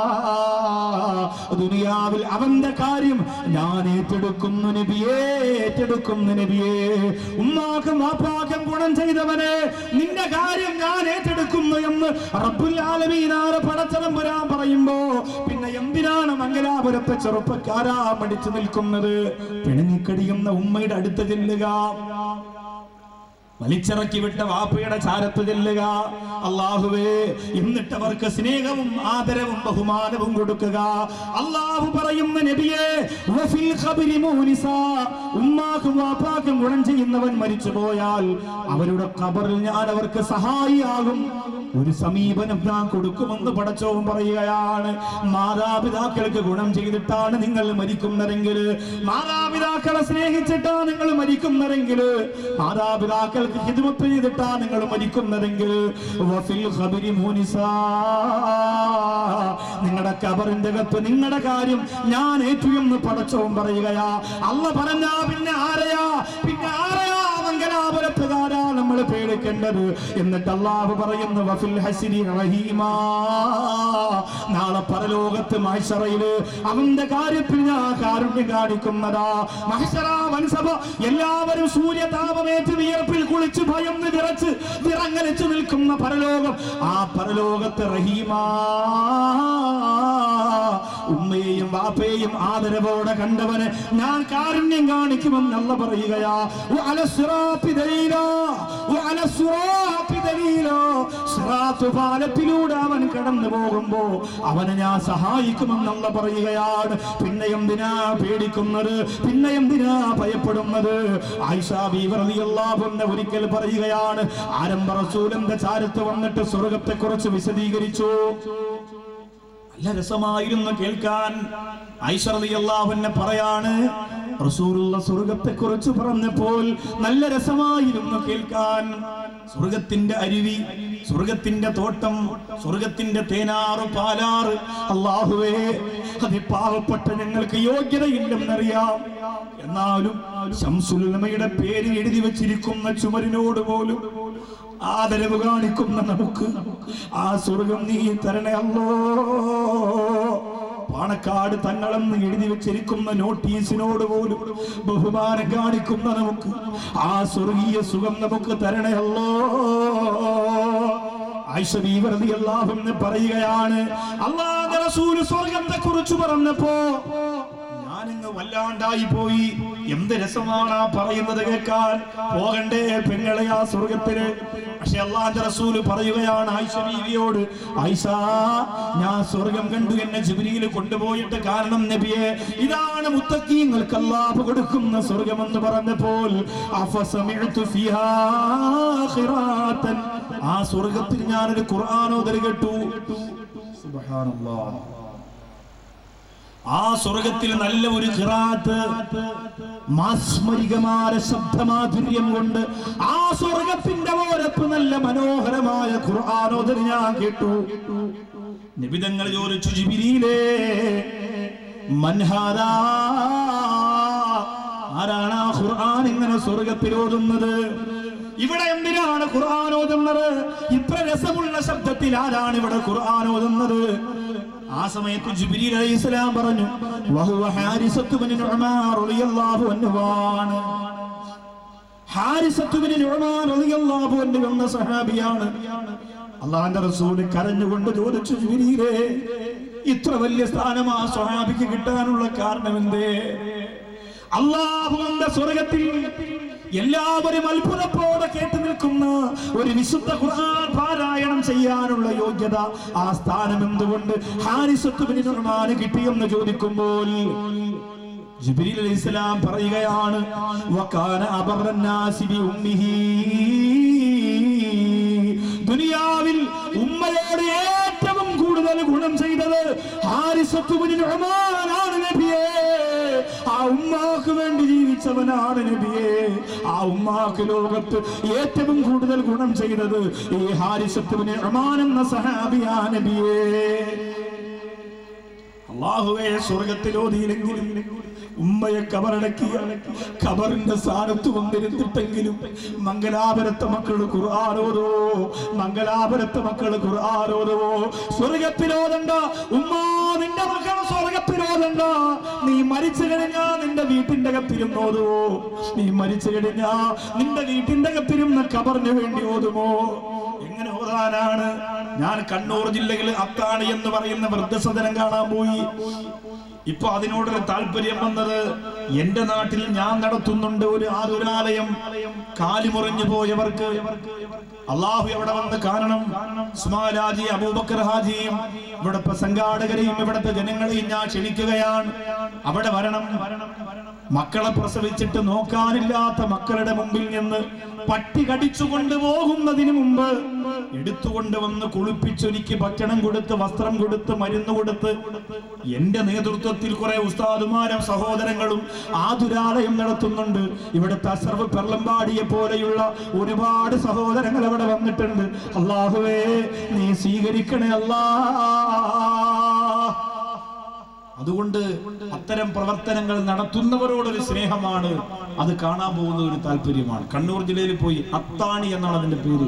ദുനിയാവിൽ അവന്റെ കാര്യം ഞാൻ ഏറ്റെടുക്കുന്നു നബിയേ ഏറ്റെടുക്കുന്നു നബിയേ ഉമ്മാക്കും വാപ്പാക്കും ഗുണം ചെയ്തവനെ നിന്റെ കാര്യം ഞാൻ ഏറ്റെടുക്കുന്നു എന്ന് റബ്ബുൽ ആലമീനാറ് പടച്ചതം വരാൻ പറയുമ്പോ പിന്നെ എന്തിനാണ് മംഗലാപുരത്തെ ചെറുപ്പക്കാരാ മടിച്ചു നിൽക്കുന്നത് പിണങ്ങിക്കടിയുന്ന ഉമ്മയുടെ അടുത്ത് ചെല്ലുക വലിച്ചിറക്കി വിട്ട വാപ്പയുടെ ചാരത്ത് ചെല്ലുക അള്ളാഹുവേ എന്നിട്ട് അവർക്ക് സ്നേഹവും ആദരവും ബഹുമാനവും കൊടുക്കുക അള്ളാഹു പറയുന്ന നബിയെ വഫിൽ ഖബരി മൂനിസ ഉമ്മാക്കും വാപ്പാക്കും ഗുണം ചെയ്യുന്നവൻ മരിച്ചു പോയാൽ അവരുടെ ഖബറിൽ ഞാൻ അവർക്ക് സഹായിയാകും ഒരു സമീപനം ഞാൻ കൊടുക്കുമെന്ന് പടച്ചവും പറയുകയാണ് മാതാപിതാക്കൾക്ക് ഗുണം ചെയ്തിട്ടാണ് നിങ്ങൾ മരിക്കുന്നതെങ്കിൽ മാതാപിതാക്കളെ സ്നേഹിച്ചിട്ടാണ് നിങ്ങൾ മരിക്കുന്നതെങ്കിൽ മാതാപിതാക്കൾക്ക് ഹിദ്മത്ത് ചെയ്തിട്ടാ നിങ്ങൾ മരിക്കുന്നതെങ്കിൽ വഫിൽ ഖബരി മൂനിസാ. നിങ്ങളുടെ കബറിന്റെ അകത്ത് നിങ്ങളുടെ കാര്യം ഞാൻ ഏറ്റു എന്ന് പടച്ചവും പറയുകയാ അല്ല പറഞ്ഞാ പിന്നെ ആരെയാ പിന്നെ ആരെയാ മംഗലാപുരത്തുകാരാ നമ്മൾ പേടിക്കേണ്ടത് എന്നിട്ട് അള്ളാഹു പറയുന്നു വഫിൽ ഹസിനി റഹീമാ നാളെ പരലോകത്ത് മഹ്ശറയില് അവന്റെ കാര്യത്തിൽ ഞാൻ കാരുണ്യം കാണിക്കുന്നതാ മഹ്ശറ വൻസഭ എല്ലാവരും സൂര്യതാപമേറ്റ് വിയർപ്പിൽ കുളിച്ച് ഭയന്ന് വിറച്ച് വിറങ്ങലിച്ചു നിൽക്കുന്ന പരലോകം ആ പരലോകത്ത് റഹീമാ ഉമ്മയെയും വാപ്പയെയും ആദരവോടെ കണ്ടവന് ഞാൻ കാരുണ്യം കാണിക്കുമെന്ന് അല്ല പറയുകയാ വഅല സിറാത്തി ദലീലാ, വഅല സിറാത്തി ദലീലാ. സബീലാ. സിറാത്ത് പാലത്തിലൂടെ അവൻ കടന്നു പോകുമ്പോ അവനെ ഞാൻ സഹായിക്കുമെന്നുള്ള പറയുകയാണ് പിന്നെ എന്തിനാ പേടിക്കുന്നത് പിന്നെ എന്തിനാ ഭയപ്പെടുന്നത് ആയിഷാ ബീവി റളിയല്ലാഹു അൻഹ ഒരിക്കൽ പറയുകയാണ് ആരംഭ റസൂലിന്റെ ചാരത്ത് വന്നിട്ട് സ്വർഗത്തെ കുറിച്ച് വിശദീകരിച്ചു നല്ല രസമായിരുന്നു കേൾക്കാൻ ഐശ്വറിയല്ലാഹുവിനെ പറയാണ് റസൂലുള്ള സ്വർഗത്തെ കുറിച്ച് പറഞ്ഞപ്പോൾ നല്ല രസമായിരുന്നു കേൾക്കാൻ സ്വർഗത്തിന്റെ അരുവി സ്വർഗത്തിന്റെ തോട്ടം സ്വർഗത്തിന്റെ തേനാറ് പാലാറ് അള്ളാഹുവേ അത് പാവപ്പെട്ട ഞങ്ങൾക്ക് യോഗ്യതയില്ലെന്നറിയാം എന്നാലും ശംസുലമയുടെ പേര് എഴുതി വച്ചിരിക്കുന്ന ചുമരിനോട് പോലും ആദരവ് കാണിക്കുന്ന നമുക്ക് ആ സ്വർഗം നീ തരണേ അല്ലോ പാണക്കാട് തങ്ങളെന്ന് എഴുതി വെച്ചിരിക്കുന്ന നോട്ടീസിനോട് പോലും ബഹുമാനം കാണിക്കുന്ന നമുക്ക് ആ സ്വർഗീയ സുഖം നമുക്ക് തരണേ അല്ലോ ാഹുന്ന് പറയുകയാണ് അള്ളാഹ് റസൂല് സ്വർഗത്തെ കുറിച്ച് പറഞ്ഞപ്പോ ഞാനിങ്ങ് വല്ലാണ്ടായി പോയി എന്ത് രസമാണ് ആ പറയുന്നത് കേൾക്കാൻ പോകണ്ടേ പെങ്ങളെ ആ സ്വർഗത്തിന് പക്ഷെ അള്ളാന്റെ റസൂല് പറയുകയാണ് ആയിഷ ബീവിയോട് ആയിഷ ഞാൻ സ്വർഗം കണ്ടു എന്നെ ജിബിരിയിൽ കൊണ്ടുപോയിട്ട് കാരണം നബിയെ ഇതാണ് മുത്തക്കീങ്ങൾക്ക് അള്ളാഹ് കൊടുക്കുന്ന സ്വർഗമെന്ന് പറഞ്ഞപ്പോൾ അഫസമിഅ്തു ഫിഹാ ഖിറാത്തൻ. ആ സ്വർഗത്തിൽ ഞാനൊരു ഖുർആാനോദരി കേട്ടു സുബ്ഹാനല്ലാഹ് ആ സ്വർഗത്തിൽ നല്ല ഒരു ഖിറാത്ത് മാസ്മരികമായ ശബ്ദമാധുര്യം കൊണ്ട് ആ സ്വർഗത്തിന്റെ ഓരപ്പ് നല്ല മനോഹരമായ ഖുർആാനോദരി ഞാൻ കേട്ടു നിബിതങ്ങൾ ചോദിച്ചു ജിബിരിയിലേ മൻഹാരാ ആരാണ് ആ ഖുർആൻ ഇങ്ങനെ സ്വർഗത്തിൽ ഓതുന്നത് ഇവിടെ എന്തിനാണ് ഖുർആൻ ഓതുന്നത് ഇത്ര രസമുള്ള ശബ്ദത്തിൽ ആരാണ് ഇവിടെ ഖുർആൻ ഓതുന്നത് ആ സമയത്ത് ജിബ്രീൽ അലൈഹി ഇസ്ലാം പറഞ്ഞു വഹുവ ഹാരിസത്തു ബിൻ നുഅമാൻ റളിയല്ലാഹു അൻഹുവാണ് ഹാരിസത്തു ബിൻ നുഅമാൻ റളിയല്ലാഹു അൻഹു എന്ന സഹാബിയാണ് അള്ളാഹുവിന്റെ റസൂൽ കരഞ്ഞുകൊണ്ട് ചോദിച്ചു ജിബ്രീലേ ഇത്ര വലിയ സ്ഥാനം ആ സ്വഹാബിക്ക് കിട്ടാനുള്ള കാരണം എന്തേ അള്ളാഹുവിന്റെ സ്വർഗത്തിൽ എല്ലാവരും അത്ഭുതത്തോടെ കേട്ടു നിൽക്കുന്ന ഒരു വിശുദ്ധ ഖുർആൻ പാരായണം ചെയ്യാനുള്ള യോഗ്യത ആ സ്ഥാനം എന്തുകൊണ്ട് ഹാരിസത്തുബിന് നിർമ്മാന് കിട്ടിയെന്ന് ചോദിക്കുമ്പോൾ ജിബ്രീൽ അലൈഹി ഇസ്ലാം പറയുകയാണ് വകാന അബറന്നാസി ബി ഉമ്മിഹി ദുനിയാവിൽ ഉമ്മയോട് ഏറ്റവും കൂടുതൽ ഗുണം ചെയ്തത് ഹാരിസത്തുബിന് നുഅ്മാനാണ് നബിയേ ആ ഉമ്മാക്ക് വേണ്ടി ജീവിച്ചവനാണ് നബിയേ ആ ഉമ്മാക്ക് ലോകത്ത് ഏറ്റവും കൂടുതൽ ഗുണം ചെയ്തത് ഈ ഹാരിസത്തുബിന് നുഅ്മാൻ എന്ന സഹാബിയാ നബിയേ അള്ളാഹുവെ സ്വർഗത്തിലോതിയില്ലെങ്കിലും ഉമ്മയെ കബറടക്കിയ ഖബറിന്റെ സ്ഥാനത്ത് വന്നിരുന്നിട്ടെങ്കിലും മംഗലാപുരത്തെ മക്കള് ഖുർആാനോദോ മംഗലാപുരത്തെ മക്കള് ഖുർആാനോദോ സ്വർഗത്തിലോതണ്ട ഉമ്മ നിന്റെ മക്കളെ സ്വർഗത്തിലോതണ്ട നീ മരിച്ചു കഴിഞ്ഞാ നിന്റെ വീട്ടിന്റെ കത്തിരുന്നോതുവോ നീ മരിച്ചു കഴിഞ്ഞാ നിന്റെ വീട്ടിന്റെ കത്തിരുന്ന ഖബറിന് വേണ്ടി ഓതുമോ എങ്ങനെ ഓതാനാണ് ഞാൻ കണ്ണൂർ ജില്ലയിൽ അത്താണി എന്ന് പറയുന്ന വൃദ്ധസദനം കാണാൻ പോയി ഇപ്പൊ അതിനോടൊരു താല്പര്യം വന്നത് എന്റെ നാട്ടിൽ ഞാൻ നടത്തുന്നുണ്ട് ഒരു ആതുരാലയം കാലിമുറിഞ്ഞു പോയവർക്ക് അള്ളാഹു എവിടെ വന്ന് കാണണം ഉസ്മാലാജി അബൂബക്കർ ഹാജിയും ഇവിടുത്തെ സംഘാടകരെയും ഇവിടുത്തെ ജനങ്ങളെയും ഞാൻ ക്ഷണിക്കുകയാണ് അവിടെ വരണം മക്കളെ പ്രസവിച്ചിട്ട് നോക്കാനില്ലാത്ത മക്കളുടെ മുമ്പിൽ നിന്ന് പട്ടി കടിച്ചു കൊണ്ടുപോകുന്നതിന് മുമ്പ് എടുത്തുകൊണ്ട് വന്ന് കുളിപ്പിച്ചൊരുക്കി ഭക്ഷണം കൊടുത്ത് വസ്ത്രം കൊടുത്ത് മരുന്ന് കൊടുത്ത് എന്റെ നേതൃത്വത്തിൽ കുറെ ഉസ്താദുമാരും സഹോദരങ്ങളും ആതുരാലയം നടത്തുന്നുണ്ട് ഇവിടുത്തെ അസർവ് പെർലമ്പാടിയെ പോലെയുള്ള ഒരുപാട് സഹോദരങ്ങൾ അവിടെ വന്നിട്ടുണ്ട് അള്ളാഹുവേ നീ സ്വീകരിക്കണേ അല്ലാ അതുകൊണ്ട് അത്തരം പ്രവർത്തനങ്ങൾ നടത്തുന്നവരോടൊരു സ്നേഹമാണ് അത് കാണാൻ പോകുന്ന ഒരു താല്പര്യമാണ് കണ്ണൂർ ജില്ലയിൽ പോയി അത്താണി എന്നാണ് അതിന്റെ പേര്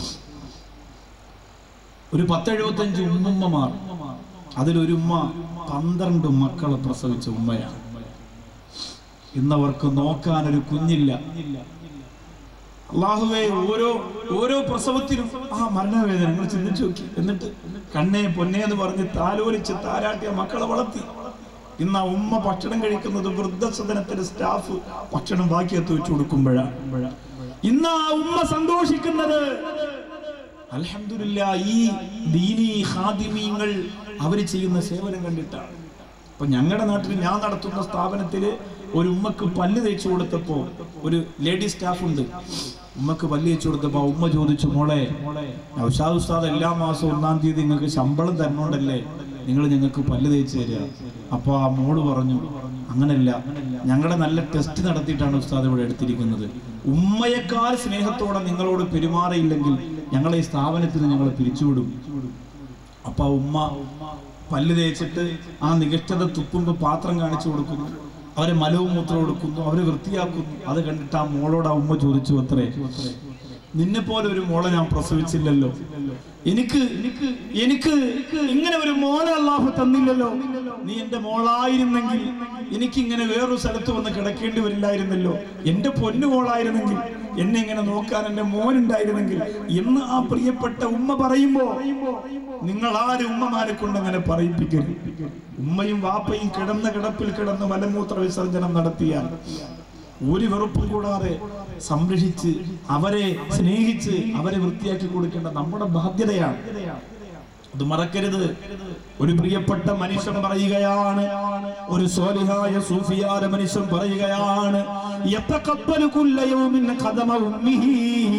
ഒരു പത്തെഴുപത്തഞ്ച് ഉമ്മുമ്മമാർ അതിലൊരു ഉമ്മ പന്ത്രണ്ട് മക്കളെ പ്രസവിച്ച ഉമ്മയാണ് ഇന്നവർക്ക് നോക്കാൻ ഒരു കുഞ്ഞില്ല അള്ളാഹുവേ ഓരോ ഓരോ പ്രസവത്തിലും ആ മരണവേദന നിങ്ങൾ ചിന്തിച്ചു നോക്കി എന്നിട്ട് കണ്ണേ പൊന്നേ എന്ന് പറഞ്ഞ് താലോലിച്ച് താരാട്ടിയ മക്കളെ വളർത്തി ഇന്ന് ആ ഉമ്മ ഭക്ഷണം കഴിക്കുന്നത് വൃദ്ധസദനത്തിന്റെ സ്റ്റാഫ് ഭക്ഷണം ബാക്കി എത്തി വെച്ചു കൊടുക്കുമ്പോഴാണ് ഇന്ന് ആ ഉമ്മ സന്തോഷിക്കുന്നത് അൽഹംദുലില്ലാ ഈ ദീനി ഖാദിമീങ്ങൾ അവര് ചെയ്യുന്ന സേവനം കണ്ടിട്ടാണ് ഇപ്പൊ ഞങ്ങളുടെ നാട്ടിൽ ഞാൻ നടത്തുന്ന സ്ഥാപനത്തില് ഒരു ഉമ്മക്ക് പല്ല് തേച്ചു കൊടുത്തപ്പോ ഒരു ലേഡി സ്റ്റാഫ് ഉണ്ട് ഉമ്മക്ക് പല്ല് തേച്ചു കൊടുത്തപ്പോ ആ ഉമ്മ ചോദിച്ചു മോളെ നൗഷാദ് ഉസ്താദ് എല്ലാ മാസവും ഒന്നാം തീയതി നിങ്ങൾക്ക് ശമ്പളം തരണോണ്ടല്ലേ നിങ്ങൾ ഞങ്ങൾക്ക് പല്ല് തേച്ച് തരിക അപ്പൊ ആ മോള് പറഞ്ഞു അങ്ങനല്ല ഞങ്ങളുടെ നല്ല ടെസ്റ്റ് നടത്തിയിട്ടാണ് ഉസ്താദ് ഇവിടെ എടുത്തിരിക്കുന്നത് ഉമ്മയെക്കാൾ സ്നേഹത്തോടെ നിങ്ങളോട് പെരുമാറിയില്ലെങ്കിൽ ഞങ്ങളെ ഈ സ്ഥാപനത്തിൽ ഞങ്ങൾ പിരിച്ചുവിടും അപ്പൊ ആ ഉമ്മ പല്ല് തേച്ചിട്ട് ആ നികഷ്ടത തുപ്പുമ്പോ പാത്രം കാണിച്ചു കൊടുക്കുന്നു അവരെ മലവും മൂത്രം കൊടുക്കുന്നു അവരെ വൃത്തിയാക്കുന്നു അത് കണ്ടിട്ട് ആ മോളോട് ആ ഉമ്മ ചോദിച്ചു അത്രേ നിന്നെ പോലെ ഒരു മോളെ ഞാൻ പ്രസവിച്ചില്ലല്ലോ എനിക്ക് എനിക്ക് എനിക്ക് ഇങ്ങനെ ഒരു മോളെ അള്ളാഹു തന്നില്ലല്ലോ നീ എന്റെ മോളായിരുന്നെങ്കിൽ എനിക്ക് ഇങ്ങനെ വേറൊരു സ്ഥലത്ത് വന്ന് കിടക്കേണ്ടി വരില്ലായിരുന്നല്ലോ എന്റെ പൊന്നു മോളായിരുന്നെങ്കിൽ എന്നെ ഇങ്ങനെ നോക്കാൻ എന്റെ മോനുണ്ടായിരുന്നെങ്കിൽ എന്ന് ആ പ്രിയപ്പെട്ട ഉമ്മ പറയുമ്പോ നിങ്ങൾ ആരും ഉമ്മമാരെ കൊണ്ട് അങ്ങനെ പറയിപ്പിക്കരുത് ഉമ്മയും വാപ്പയും കിടന്ന കിടപ്പിൽ കിടന്ന് മലമൂത്ര വിസർജനം നടത്തിയാൽ ഒരു വെറുപ്പും കൂടാതെ സംരക്ഷിച്ച് അവരെ സ്നേഹിച്ച് അവരെ വൃത്തിയാക്കി കൊടുക്കേണ്ട നമ്മുടെ ബാധ്യതയാണ് അത് മറക്കരുത് ഒരു പ്രിയപ്പെട്ട മനുഷ്യൻ പറയുകയാണ് ഒരു സ്വാലിഹായ സൂഫിയായ മനുഷ്യൻ പറയുകയാണ് യത്തഖബ്ബലു കുല്ല യൗമിൻ ഖദമ ഉമ്മിഹി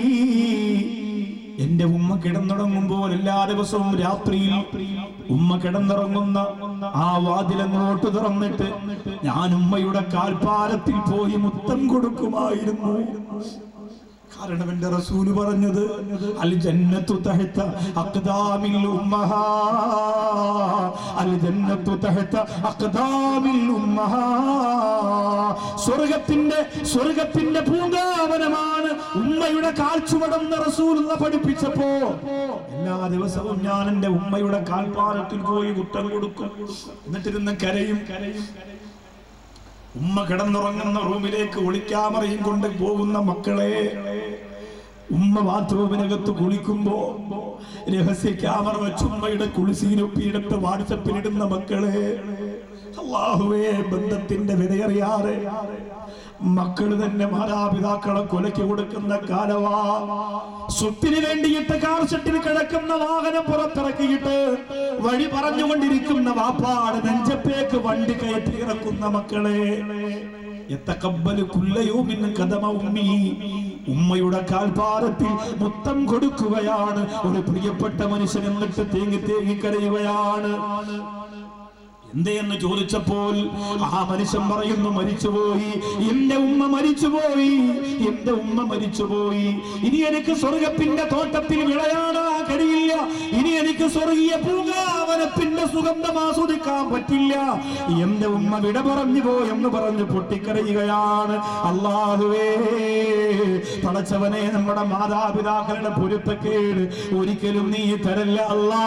എന്റെ ഉമ്മ കിടന്നുറങ്ങുമ്പോൾ എല്ലാ ദിവസവും രാത്രിയിൽ ഉമ്മ കിടന്നുറങ്ങുന്ന ആ വാതിലങ്ങോട്ട് തുറന്നിട്ട് ഞാൻ ഉമ്മയുടെ കാൽപ്പാലത്തിൽ പോയി മുത്തം കൊടുക്കുമായിരുന്നു കാരണം എന്റെ റസൂല് പറഞ്ഞത് അൽ ജന്നത്തു തഹത്ത അഖ്ദാമിൽ ഉമ്മഹാ അൽ ജന്നത്തു തഹത്ത അഖ്ദാമിൽ ഉമ്മഹാ സ്വർഗത്തിന്റെ സ്വർഗത്തിന്റെ പൂങ്കാവനമാണ് ഉമ്മയുടെ കാൽച്ചുവടെന്ന് റസൂൽ പഠിപ്പിച്ചപ്പോ എല്ലാ ദിവസവും ഞാൻ എന്റെ ഉമ്മയുടെ കാൽപ്പാലത്തിൽ പോയി മുത്തം കൊടുക്കും എന്നിട്ടിരുന്ന് കരയും കരയും ഉമ്മ കിടന്നുറങ്ങുന്ന റൂമിലേക്ക് ഒളിക്യാമറയും കൊണ്ട് പോകുന്ന മക്കളെ ഉമ്മ ബാത്റൂമിനകത്ത് കുളിക്കുമ്പോ രഹസ്യ ക്യാമറ വെച്ച് ഉമ്മയുടെ കുളിസീനൊപ്പിയെടുത്ത് വാട്സപ്പിലിടുന്ന മക്കളെ അള്ളാഹുവേ ബന്ധത്തിന്റെ വിലയറിയാതെ മക്കള് തന്നെ മാതാപിതാക്കളെ കൊലയ്ക്ക് കൊടുക്കുന്ന കാലവാ സ്വത്തിന് വേണ്ടിയിട്ട് കാർ ഷെട്ടിൽ കിടക്കുന്ന വാഹനം പുറത്തിറക്കിയിട്ട് വഴി പറഞ്ഞുകൊണ്ടിരിക്കുന്ന വാപ്പാട് നെഞ്ചപ്പേക്ക് വണ്ടി കയറ്റി ഇറക്കുന്ന മക്കളെ യത്തഖബ്ബലു കുല്ല യൗമിൻ ഖദമ ഉമ്മി. ഉമ്മയുടെ കാൽപാദത്തിൽ മുത്തം കൊടുക്കുകയാണ് ഒരു പ്രിയപ്പെട്ട മനുഷ്യൻ എന്നിട്ട് തേങ്ങി തേങ്ങി കരയുകയാണ് എന്തേന്ന് ചോദിച്ചപ്പോൾ ആ മനുഷ്യൻ പറയുന്നു മരിച്ചുപോയി എന്റെ ഉമ്മ മരിച്ചുപോയി എന്റെ ഉമ്മ മരിച്ചുപോയി ഇനി എനിക്ക് സ്വർഗത്തിന്റെ തോട്ടത്തിൽ വിളയാടാൻ കഴിയില്ല ഇനി എനിക്ക് സ്വർഗീയ പൂങ്കാവനത്തിന്റെ സുഗന്ധം ആസ്വദിക്കാൻ പറ്റില്ല എന്റെ ഉമ്മ വിട പറഞ്ഞു പോയെന്ന് പറഞ്ഞ് പൊട്ടിക്കരയുകയാണ് അള്ളാഹുവേ പടച്ചവനെ നമ്മുടെ മാതാപിതാക്കളുടെ പൊരുത്തക്കേട് ഒരിക്കലും നീ തരല്ല അല്ലാ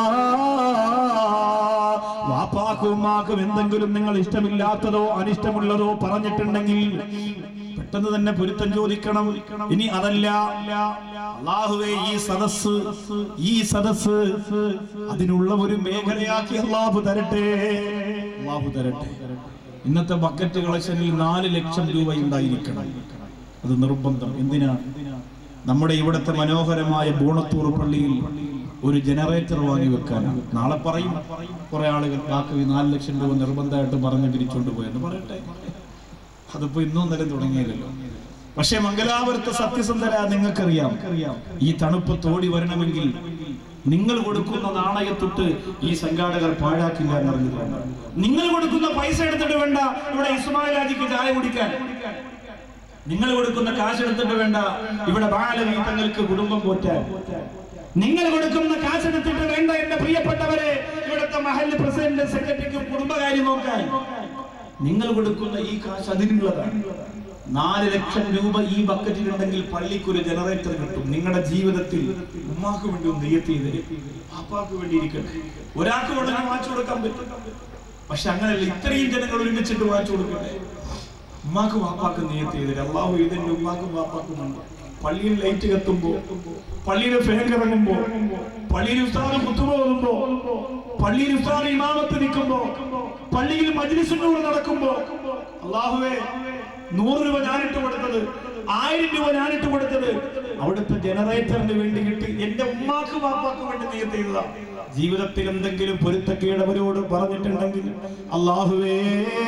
വാപ്പാക്കും ഉമ്മാക്കും എന്തെങ്കിലും നിങ്ങൾ ഇഷ്ടമില്ലാത്തതോ അനിഷ്ടമുള്ളതോ പറഞ്ഞിട്ടുണ്ടെങ്കിൽ പെട്ടെന്ന് തന്നെ പൊരുത്തം ചോദിക്കണം ഇനി അതല്ല അള്ളാഹുവേ ഈ സദസ് ഈ സദസ് അതിനുള്ള ഒരു മേഖലയാക്കി അള്ളാഹു തരട്ടെ അള്ളാഹു തരട്ടെ ഇന്നത്തെ ബക്കറ്റ് കളക്ഷനിൽ നാല് ലക്ഷം രൂപ ഉണ്ടായിരിക്കണം അത് നിർബന്ധം എന്തിനാ നമ്മുടെ ഇവിടുത്തെ മനോഹരമായ ബോണത്തൂർ പള്ളിയിൽ ഒരു ജനറേറ്റർ വാങ്ങി വെക്കാനാണ് നാളെ പറയും കുറെ ആളുകൾ ബാക്കി നാല് ലക്ഷം രൂപ നിർബന്ധമായിട്ട് പറഞ്ഞ് പിരിച്ചുകൊണ്ട് പോയെന്ന് പറയട്ടെ അതിപ്പോ ഇന്നും നിലം തുടങ്ങിയല്ലോ പക്ഷെ മംഗലാപുരത്തെ സത്യസന്ധര നിങ്ങൾക്കറിയാം ഈ തണുപ്പ് തോടി വരണമെങ്കിൽ നിങ്ങൾ കൊടുക്കുന്ന നാണയത്തൊട്ട് ഈ സംഘാടകർ പാഴാക്കില്ല എന്നറിഞ്ഞതുകൊണ്ട് നിങ്ങൾ കൊടുക്കുന്ന പൈസ എടുത്തിട്ട് വേണ്ട ഇവിടെ ഇസ്മായിൽ ആജിക്ക് ചായ കുടിക്കാൻ നിങ്ങൾ കൊടുക്കുന്ന കാശ് എടുത്തിട്ട് വേണ്ട ഇവിടെ ബാലവി തങ്ങൾക്ക് കുടുംബം പോറ്റാൻ നിങ്ങൾ കൊടുക്കുന്ന കാശ് എടുത്തിട്ട് വേണ്ട എന്റെ പ്രിയപ്പെട്ടവരെ ഇവിടുത്തെ മഹല്ല് പ്രസിഡന്റ് സെക്രട്ടറിക്ക് കുടുംബകാര്യം നോക്കാൻ നിങ്ങൾ കൊടുക്കുന്ന ഈ കാശ് അതിനുള്ളതാണ് നാല് ലക്ഷം രൂപ ഈ ബക്കറ്റിലുണ്ടെങ്കിൽ പള്ളിക്ക് ഒരു ജനറേറ്റർ കിട്ടും നിങ്ങളുടെ ജീവിതത്തിൽ ഉമ്മാക്ക് വേണ്ടി ഒന്ന് നെയ്യത്ത് ചെയ്ത് പാപ്പാക്ക് വേണ്ടി ഇരിക്കട്ടെ ഒരാൾക്ക് ഉടനെ വാങ്ങിച്ചു കൊടുക്കാൻ പറ്റും പക്ഷെ അങ്ങനെയല്ല ഇത്രയും ജനങ്ങൾ ഒരുമിച്ചിട്ട് വാങ്ങിച്ചു കൊടുക്കട്ടെ ഉമ്മാക്ക് വാപ്പാക്ക് നെയ്യത്ത് ചെയ്തിട്ട് അള്ളാഹു ഇതിന്റെ ഉമ്മാക്കും വാപ്പാക്കും ഉണ്ട് പള്ളിയിൽ ലൈറ്റ് കത്തുമ്പോ പള്ളിയിലെ ഫാൻ കറങ്ങുമ്പോ പള്ളിയിൽ ഉസ്താദ് കുത്തുബ ഓതുമ്പോ പള്ളിയിൽ ഉസ്താദ് ഇമാമത്ത് നിൽക്കുമ്പോ പള്ളിയിൽ മജ്ലിസിന്റെ കൂടെ നടക്കുമ്പോ അള്ളാഹുവേ നൂറ് രൂപ ഞാനിട്ട് കൊടുത്തത് ആയിരം രൂപ ഞാനിട്ട് കൊടുത്തത് കൊടുത്തത് അവിടുത്തെ ജനറേറ്ററിന് വേണ്ടി കിട്ടി എന്റെ ഉമ്മാക്ക് വാപ്പാക്ക് വേണ്ടി നീയത്ത് ചെയ്തതാ ജീവിതത്തിൽ എന്തെങ്കിലും പൊരുത്തക്കേട് അവരോട് പറഞ്ഞിട്ടുണ്ടെങ്കിൽ അള്ളാഹുവേ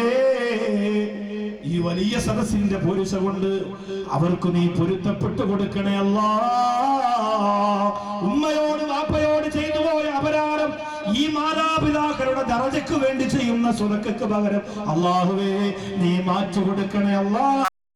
ഈ വലിയ സദസ്സിന്റെ പോരിശ കൊണ്ട് അവർക്ക് നീ പൊരുത്തപ്പെട്ടു കൊടുക്കണേ അല്ലാ ഉമ്മയോട് വാപ്പയോട് ചെയ്തു പോയ അപരാധം ഈ മാതാപിതാക്കളുടെ ദറജയ്ക്ക് വേണ്ടി ചെയ്യുന്ന സുരക്കക്ക് പകരം അള്ളാഹുവേ നീ മാറ്റി കൊടുക്കണേ അല്ലാ